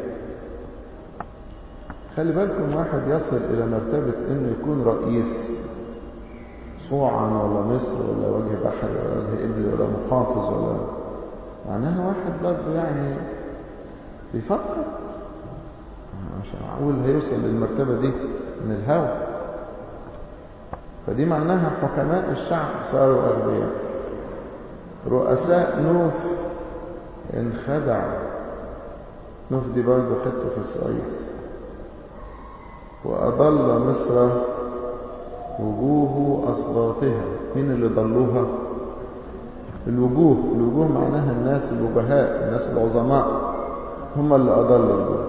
خلي بالكم واحد يصل إلى مرتبة إنه يكون رئيس صوعا ولا مصر ولا وجه بحر ولا وجه إبلي ولا محافظ ولا معناها واحد برضه يعني بيفكر مش معقول هيوصل للمرتبة دي من الهوى فدي معناها حكماء الشعب صاروا أغبياء رؤساء نوف انخدعوا نوف دي برضه حتة في الصعيد وأضل مصر وجوه أصباطها مين اللي ضلوها الوجوه الوجوه معناها الناس الوجهاء الناس العظماء هم اللي أضلوا الجوه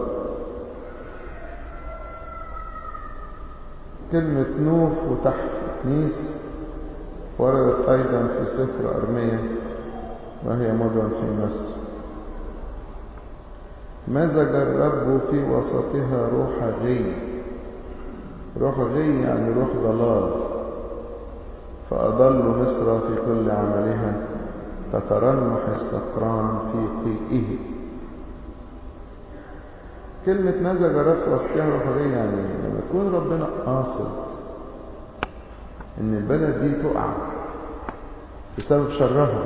كلمة نوف وتحنيس وردت أيضا في سفر أرمية وهي مدن في مصر مزج الرب في وسطها روح غي روح غي يعني روح ضلال فأضل مصر في كل عملها كترنح السكران في قيئه كلمة مزج الرب في وسطها روح غي يعني لما يكون ربنا قاصد ان البلد دي تقع بسبب شرها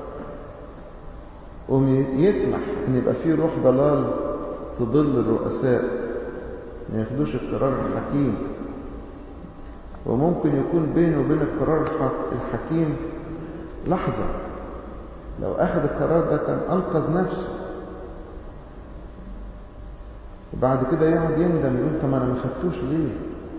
ويسمح ان يبقى فيه روح ضلال تضل الرؤساء ما ياخدوش القرار الحكيم وممكن يكون بينه وبين القرار الحكيم لحظة لو أخذ القرار ده كان أنقذ نفسه وبعد كده يقعد يندم يقول طب أنا ما خدتوش ليه؟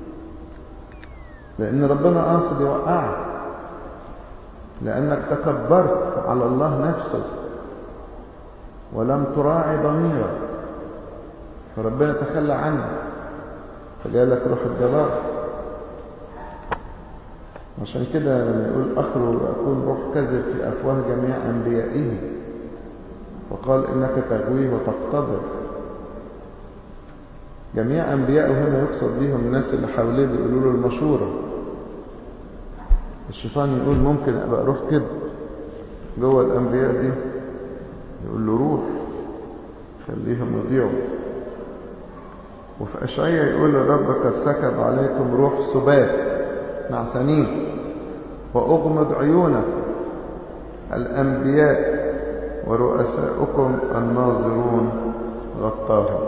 لأن ربنا قاصد يوقعك لأنك تكبرت على الله نفسه ولم تراعي ضميرك فربنا تخلى عنك فجالك روح الضلال عشان كده لما يقول أخرج أكون روح كذب في أفواه جميع أنبيائه فقال إنك تغويه وتقتدر جميع أنبيائه هنا يقصد بيهم الناس اللي حواليه بيقولوا له المشورة الشيطان يقول ممكن أبقى أروح كده جوه الأنبياء دي يقول له روح خليهم يضيعوا وفي أشعية يقول الرب قد سكب عليكم روح سبات نعسانين وأغمض عيونكم الأنبياء ورؤساؤكم الناظرون غطاهم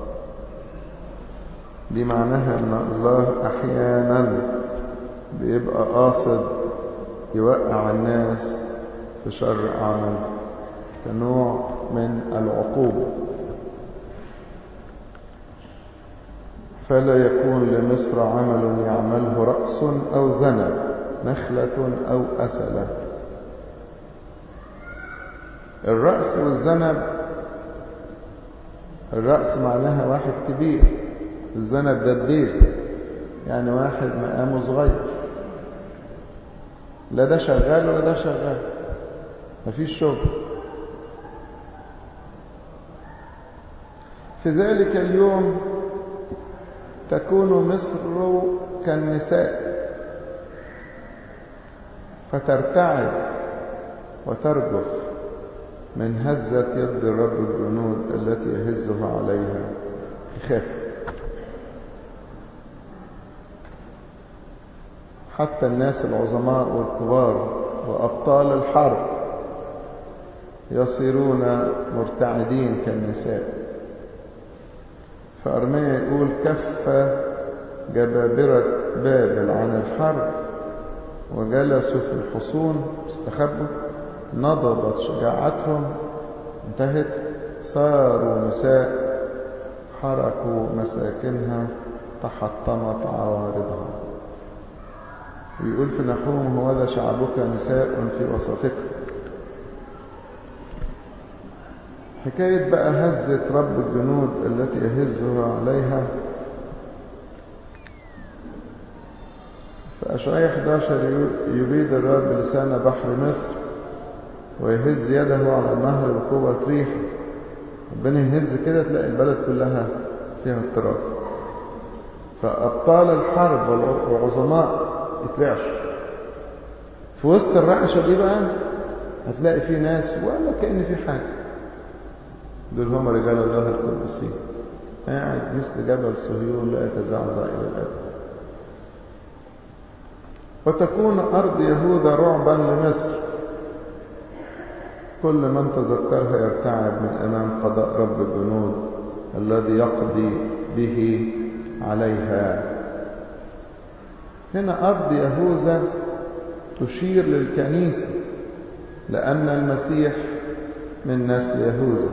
دي معناها ان الله احيانا بيبقى قاصد يوقع الناس في شر عمل كنوع من العقوبة فلا يكون لمصر عمل يعمله رأس أو ذنب نخلة أو أسلة الرأس والذنب الرأس معناها واحد كبير الذنب ده الديل يعني واحد مقامه صغير لا ده شغال ولا ده شغال مفيش شغل في ذلك اليوم تكون مصر كالنساء فترتعد وترجف من هزة يد رب الجنود التي يهزها عليها يخاف حتى الناس العظماء والكبار وأبطال الحرب يصيرون مرتعدين كالنساء فأرميا يقول كف جبابرة بابل عن الحرب وجلسوا في الحصون استخبوا نضبت شجاعتهم انتهت صاروا نساء حركوا مساكنها تحطمت عوارضها ويقول في نحوم هذا شعبك نساء في وسطك حكاية بقى هزة رب الجنود التي يهزها عليها في أشعية 11 يبيد الرب لسان بحر مصر ويهز يده على النهر بقوة ريح ربنا يهز كده تلاقي البلد كلها فيها اضطراب فأبطال الحرب والعظماء يترعشوا في وسط الرعشة دي بقى هتلاقي في ناس ولا كأن في حاجة دول هم رجال الله القدسين قاعد مثل جبل صهيون لا يتزعزع إلى الأبد وتكون أرض يهوذا رعبا لمصر كل من تذكرها يرتعب من أمام قضاء رب الجنود الذي يقضي به عليها هنا أرض يهوذا تشير للكنيسة لأن المسيح من نسل يهوذا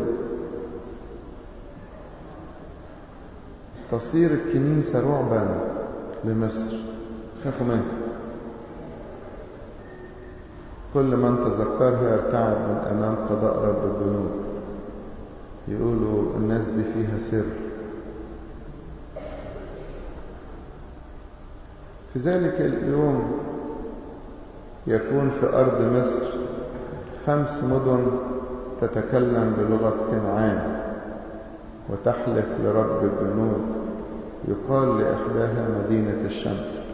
تصير الكنيسة رعبا لمصر خافوا منها كل من تذكرها يرتعب من أمام قضاء رب الذنوب يقولوا الناس دي فيها سر في ذلك اليوم يكون في أرض مصر خمس مدن تتكلم بلغة كنعان وتحلف لرب الجنود يقال لإحداها مدينة الشمس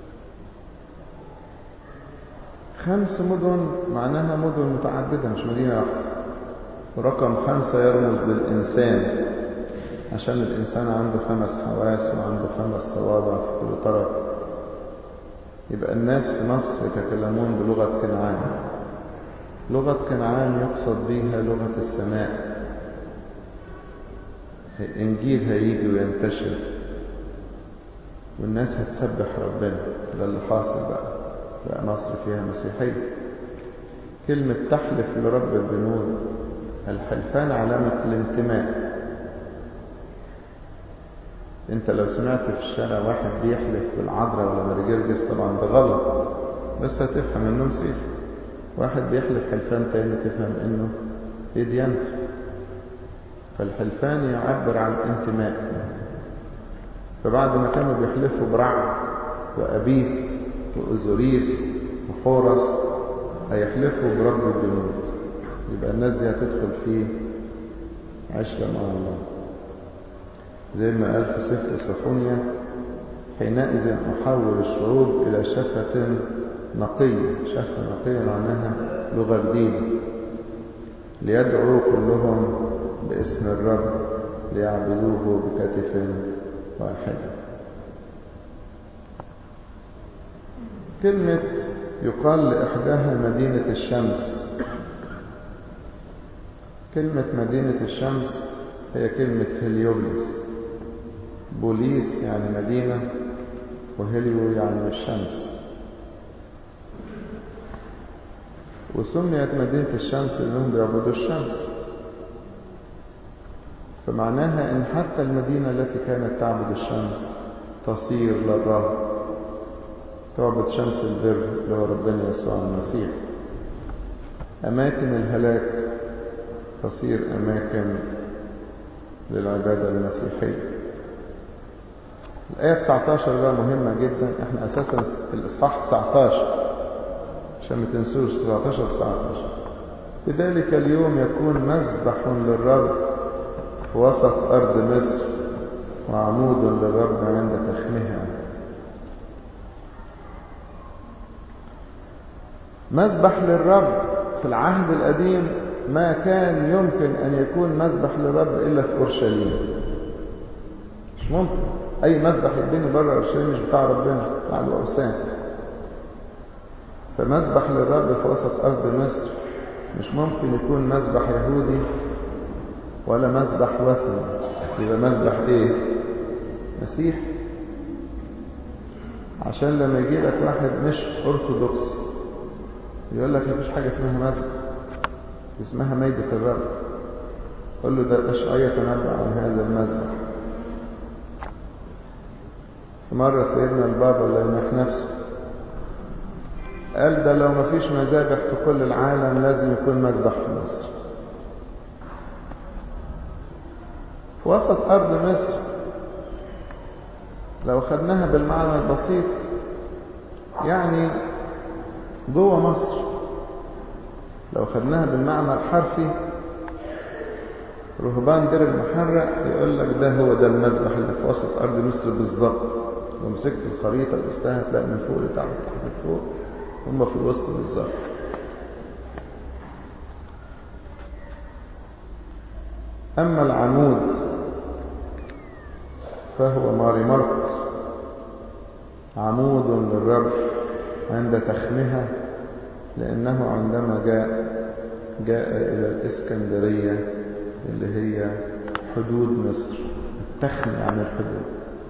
خمس مدن معناها مدن متعددة مش مدينة واحدة ورقم خمسة يرمز للإنسان عشان الإنسان عنده خمس حواس وعنده خمس صوابع في كل طرف يبقى الناس في مصر يتكلمون بلغة كنعان لغة كنعان يقصد بها لغة السماء الإنجيل هيجي وينتشر والناس هتسبح ربنا ده اللي حاصل بقى بقى مصر فيها مسيحية كلمة تحلف لرب الجنود الحلفان علامة الانتماء انت لو سمعت في الشارع واحد بيحلف بالعذراء ولا مرجرجس طبعا ده غلط بس هتفهم انه مسيحي واحد بيحلف حلفان تاني تفهم انه ايه ديانته فالحلفان يعبر عن الانتماء فبعد ما كانوا بيحلفوا برع وأبيس وأزوريس وحورس هيحلفوا برب الجنود يبقى الناس دي هتدخل في عشرة مع الله زي ما قال في سفر صفونيا حينئذ أحول الشعوب إلى شفة نقية شفة نقية معناها لغة جديدة ليدعوا كلهم باسم الرب ليعبدوه بكتف واحد كلمة يقال لإحداها مدينة الشمس كلمة مدينة الشمس هي كلمة هليوبلس بوليس يعني مدينة وهليو يعني الشمس وسميت مدينة الشمس لأنهم بيعبدوا الشمس فمعناها ان حتى المدينة التي كانت تعبد الشمس تصير للرب تعبد شمس البر اللي هو ربنا يسوع المسيح أماكن الهلاك تصير أماكن للعبادة المسيحية الآية 19 بقى مهمة جدا احنا أساسا في الإصحاح 19 عشان ما تنسوش 19 19 في ذلك اليوم يكون مذبح للرب في وسط أرض مصر وعمود للرب عند تخمها مذبح للرب في العهد القديم ما كان يمكن أن يكون مذبح للرب إلا في أورشليم مش ممكن أي مذبح يتبني بره أورشليم مش بتاع ربنا بتاع الأوثان فمذبح للرب في وسط أرض مصر مش ممكن يكون مذبح يهودي ولا مذبح وثني يبقى مذبح ايه مسيح عشان لما يجي لك واحد مش ارثوذكسي يقول لك مفيش حاجه اسمها مذبح اسمها ميدة الرب قل له ده اشعية تنبأ عن هذا المذبح في مرة سيدنا البابا الله يمح نفسه قال ده لو مفيش مذابح في كل العالم لازم يكون مذبح في مصر في وسط أرض مصر لو خدناها بالمعنى البسيط يعني جوه مصر لو خدناها بالمعنى الحرفي رهبان دير المحرق يقول لك ده هو ده المذبح اللي في وسط أرض مصر بالظبط لو مسكت الخريطة قستها هتلاقي من فوق لتحت من فوق هم في الوسط بالظبط أما العمود فهو ماري مرقس عمود للرب عند تخمها لأنه عندما جاء جاء إلى الإسكندرية اللي هي حدود مصر التخم عن الحدود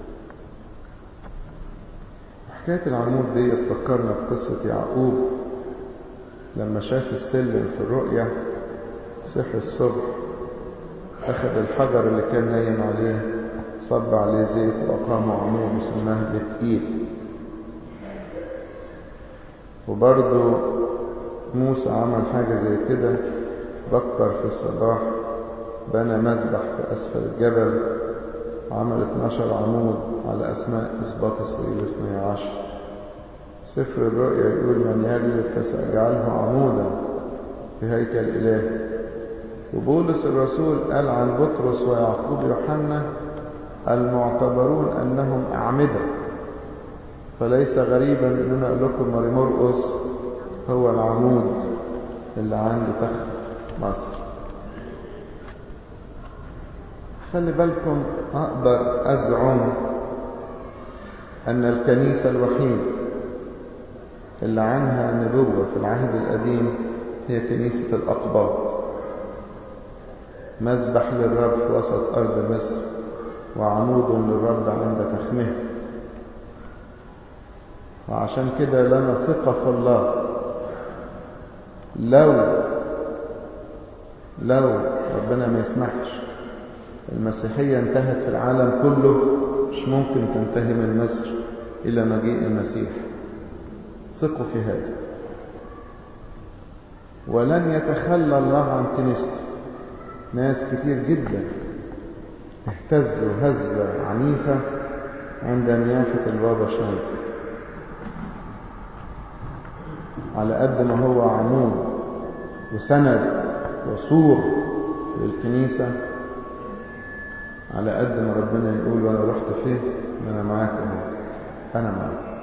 حكاية العمود دي تفكرنا بقصة يعقوب لما شاف السلم في الرؤية صحي الصبح أخذ الحجر اللي كان نايم عليه صب عليه زيت وأقام عمود وسماه بتقيل وبرضه موسى عمل حاجة زي كده بكر في الصباح بنى مذبح في أسفل الجبل عمل 12 عمود على أسماء إسباط إسرائيل اثني عشر سفر الرؤيا يقول من يجلد فسأجعله عمودا في هيكل إله وبولس الرسول قال عن بطرس ويعقوب يوحنا المعتبرون أنهم أعمدة فليس غريبا أننا أقول لكم ماري مرقس هو العمود اللي عند تخت مصر خلي بالكم أقدر أزعم أن الكنيسة الوحيدة اللي عنها نبوة في العهد القديم هي كنيسة الأقباط مذبح للرب في وسط أرض مصر وعمود للرب عند فخمه وعشان كده لنا ثقة في الله لو لو ربنا ما يسمحش المسيحية انتهت في العالم كله مش ممكن تنتهي من مصر إلى مجيء المسيح ثقوا في هذا ولن يتخلى الله عن كنيسته ناس كتير جدا اهتزوا هزة عنيفة عند نيافة البابا شنطة على قد ما هو عمود وسند وسور للكنيسة على قد ما ربنا يقول وانا رحت فين انا معاك انا معاك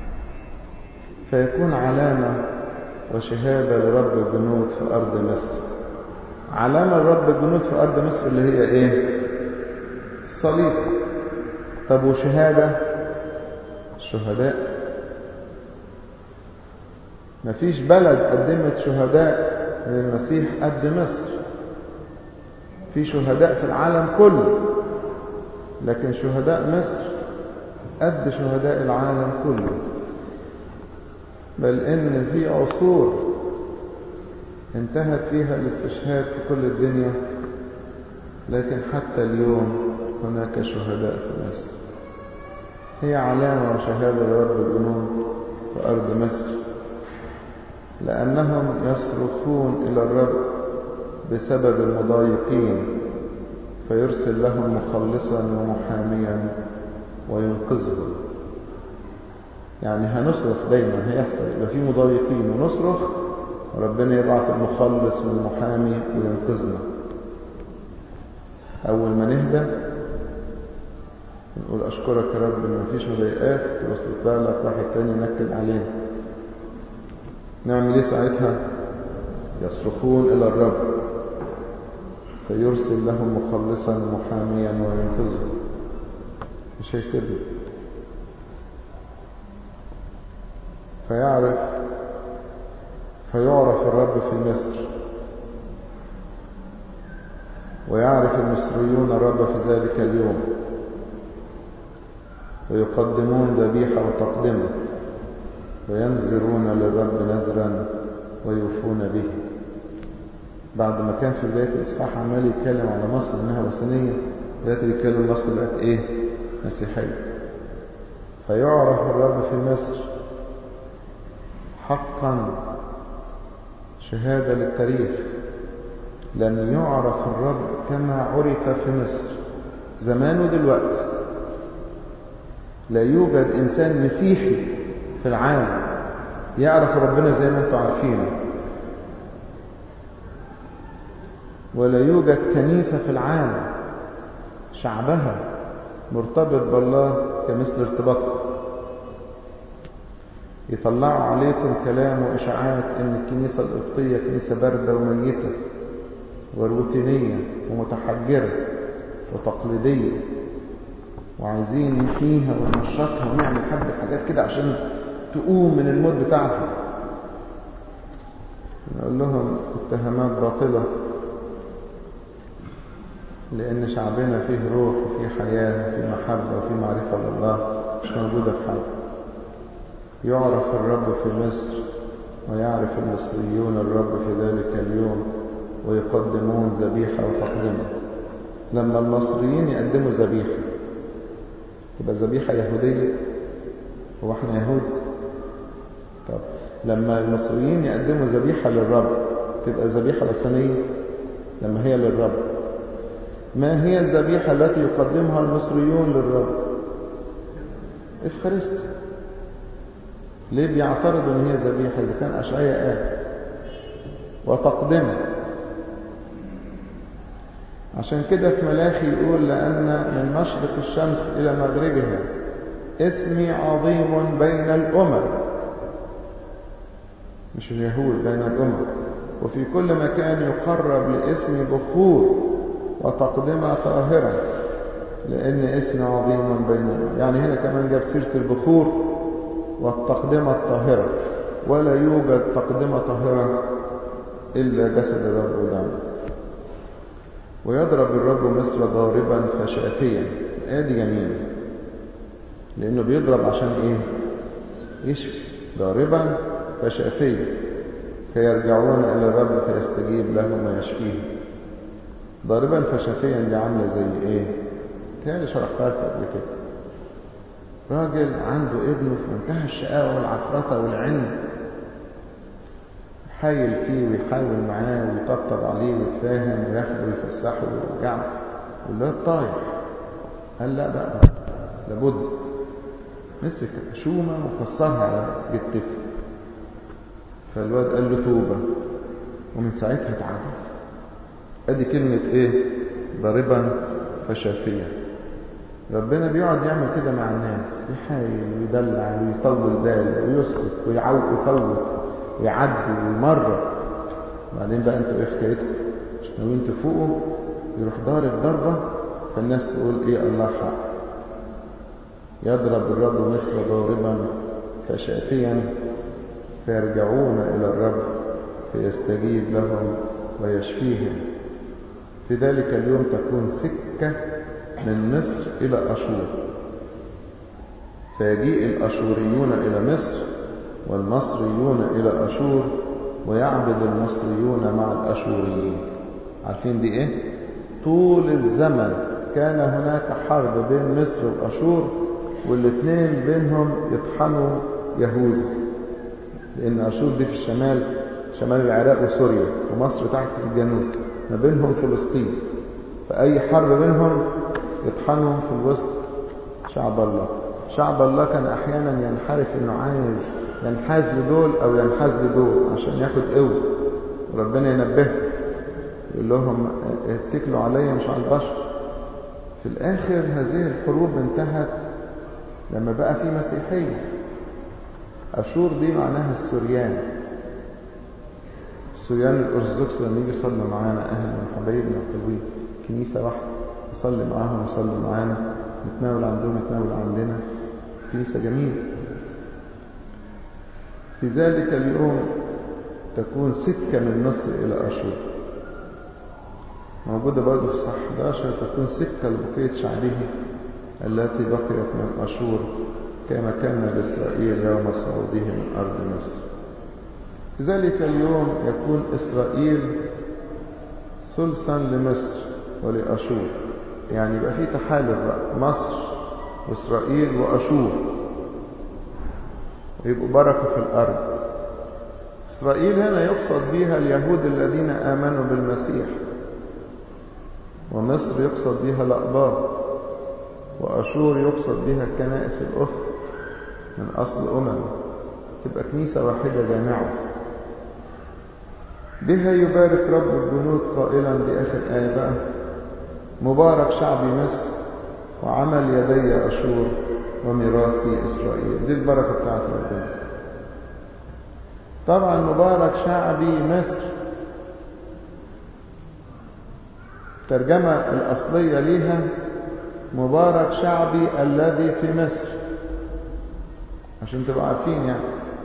فيكون علامة وشهادة لرب الجنود في أرض مصر علامة لرب الجنود في أرض مصر اللي هي إيه الصليب طب وشهادة الشهداء مفيش بلد قدمت شهداء للمسيح قد مصر في شهداء في العالم كله لكن شهداء مصر قد شهداء العالم كله بل ان في عصور انتهت فيها الاستشهاد في كل الدنيا لكن حتى اليوم هناك شهداء في مصر هي علامة وشهادة لرب الجنود في أرض مصر لأنهم يصرخون إلى الرب بسبب المضايقين فيرسل لهم مخلصا ومحاميا وينقذهم يعني هنصرخ دايما هيحصل يبقى في مضايقين ونصرخ وربنا يبعث المخلص والمحامي وينقذنا أول ما نهدى نقول أشكرك يا رب إن مفيش مضايقات وصلت لك واحد تاني ينكد علينا نعمل إيه ساعتها؟ يصرخون إلى الرب فيرسل لهم مخلصا محاميا وينقذهم مش هيسيبه فيعرف فيعرف الرب في مصر ويعرف المصريون الرب في ذلك اليوم ويقدمون ذبيحة وتقدمة وينذرون للرب نذرا ويوفون به بعد ما كان في بداية الإصحاح عمال يتكلم على مصر إنها وثنية بداية يتكلم مصر بقت إيه؟ مسيحية فيعرف الرب في مصر حقا شهادة للتاريخ لأن يعرف الرب كما عرف في مصر زمان ودلوقتي لا يوجد إنسان مسيحي في العالم يعرف ربنا زي ما انتم عارفينه ولا يوجد كنيسة في العالم شعبها مرتبط بالله كمثل ارتباطكم يطلعوا عليكم كلام وإشاعات إن الكنيسة القبطية كنيسة باردة وميتة وروتينية ومتحجرة وتقليدية وعايزين نحييها وننشطها ونعمل حبة حاجات كده عشان تقوم من الموت بتاعها نقول لهم اتهامات باطلة لأن شعبنا فيه روح وفيه حياة وفيه محبة وفيه معرفة لله مش موجودة في حد يعرف الرب في مصر ويعرف المصريون الرب في ذلك اليوم ويقدمون ذبيحة وتقدمة لما المصريين يقدموا ذبيحة تبقى ذبيحة يهودية هو احنا يهود طب لما المصريين يقدموا ذبيحة للرب تبقى ذبيحة وثنية لما هي للرب ما هي الذبيحة التي يقدمها المصريون للرب افخارستي ليه بيعترضوا ان هي ذبيحة اذا كان اشعياء قال وتقدمه عشان كده في ملاخي يقول لأن من مشرق الشمس إلى مغربها اسمي عظيم بين الأمم مش اليهود بين الأمم وفي كل مكان يقرب لاسمي بخور وتقدمة طاهرة لأن اسمي عظيم بين الأمم يعني هنا كمان جاب سيرة البخور والتقدمة الطاهرة ولا يوجد تقدمة طاهرة إلا جسد الرب ودمه ويضرب الرب مصر ضاربا فشافيا ادي جميل لانه بيضرب عشان ايه يشفي ضاربا فشافيا فيرجعون الى الرب فيستجيب لهم ويشفيهم ضاربا فشافيا دي عامله زي ايه تاني شرحتها قبل كده راجل عنده ابنه في منتهى الشقاوه والعفرطه والعند يحايل فيه ويحاول معاه ويطبطب عليه ويتفاهم وياخده ويفسحه ويرجعه والواد طايح قال لا بقى لابد مسك شومة وكسرها على جتته فالواد قال له توبة ومن ساعتها اتعدل ادي كلمة ايه ضاربا فشافيا ربنا بيقعد يعمل كده مع الناس يحايل ويدلع ويطول باله ويسكت ويعوق ويفوت ويعدي ويمرر بعدين بقى انتوا ايه حكايتكم مش ناويين تفوقوا يروح ضارب ضربة فالناس تقول ايه الله حق يضرب الرب مثل ضاربا فشافيا فيرجعون الى الرب فيستجيب لهم ويشفيهم في ذلك اليوم تكون سكة من مصر إلى أشور فيجيء الأشوريون إلى مصر والمصريون إلى أشور ويعبد المصريون مع الأشوريين عارفين دي إيه؟ طول الزمن كان هناك حرب بين مصر وأشور والاثنين بينهم يطحنوا يهوذا لأن أشور دي في الشمال شمال العراق وسوريا ومصر تحت في الجنوب ما بينهم فلسطين فأي حرب بينهم يطحنوا في الوسط شعب الله شعب الله كان أحيانا ينحرف إنه عايز ينحاز لدول أو ينحاز لدول عشان ياخد قوة وربنا ينبهه يقول لهم اتكلوا عليا مش على البشر في الآخر هذه الحروب انتهت لما بقى في مسيحية أشور دي معناها السوريان السوريان الأرثوذكس لما يجي يصلوا معانا أهل وحبايبنا وحلوين كنيسة واحدة نصلي معاهم ويصلوا معانا نتناول عندهم نتناول عندنا كنيسة جميلة في ذلك اليوم تكون سكة من مصر إلى أشور موجودة برضه في صح 11 تكون سكة لبقية شعبه التي بقيت من أشور كما كان لإسرائيل يوم صعوده من أرض مصر في ذلك اليوم يكون إسرائيل ثلثا لمصر ولأشور يعني يبقى في تحالف بقى مصر وإسرائيل وأشور ويبقوا بركة في الأرض إسرائيل هنا يقصد بها اليهود الذين آمنوا بالمسيح ومصر يقصد بها الأقباط وأشور يقصد بها الكنائس الأخرى من أصل أمم تبقى كنيسة واحدة جامعة بها يبارك رب الجنود قائلا دي آخر آية بقى مبارك شعبي مصر وعمل يدي أشور وميراثي إسرائيل دي البركة بتاعت ربنا طبعا مبارك شعبي مصر الترجمة الأصلية ليها مبارك شعبي الذي في مصر عشان تبقوا عارفين يعني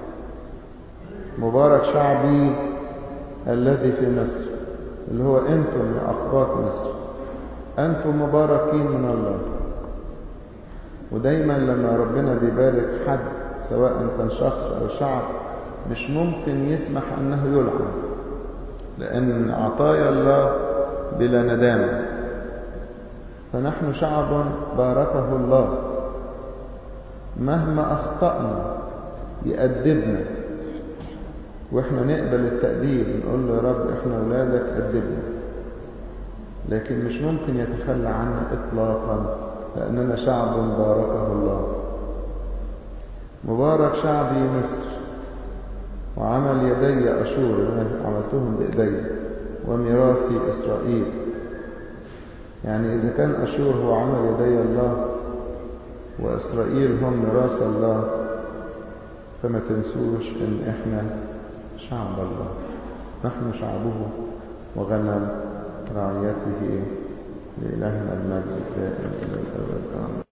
مبارك شعبي الذي في مصر اللي هو انتم يا أقباط مصر أنتم مباركين من الله ودايما لما ربنا بيبارك حد سواء كان شخص أو شعب مش ممكن يسمح أنه يلعن لأن عطايا الله بلا ندامة فنحن شعب باركه الله مهما أخطأنا يأدبنا واحنا نقبل التأديب نقول له يا رب احنا اولادك أدبنا لكن مش ممكن يتخلى عنا اطلاقا لاننا شعب باركه الله مبارك شعبي مصر وعمل يدي أشور أنا عملتهم بإيدي وميراثي إسرائيل يعني إذا كان أشور هو عمل يدي الله وإسرائيل هم ميراث الله فما تنسوش إن إحنا شعب الله نحن شعبه وغنم رعيته لإلهنا المجد دائما إلى الأبد آمين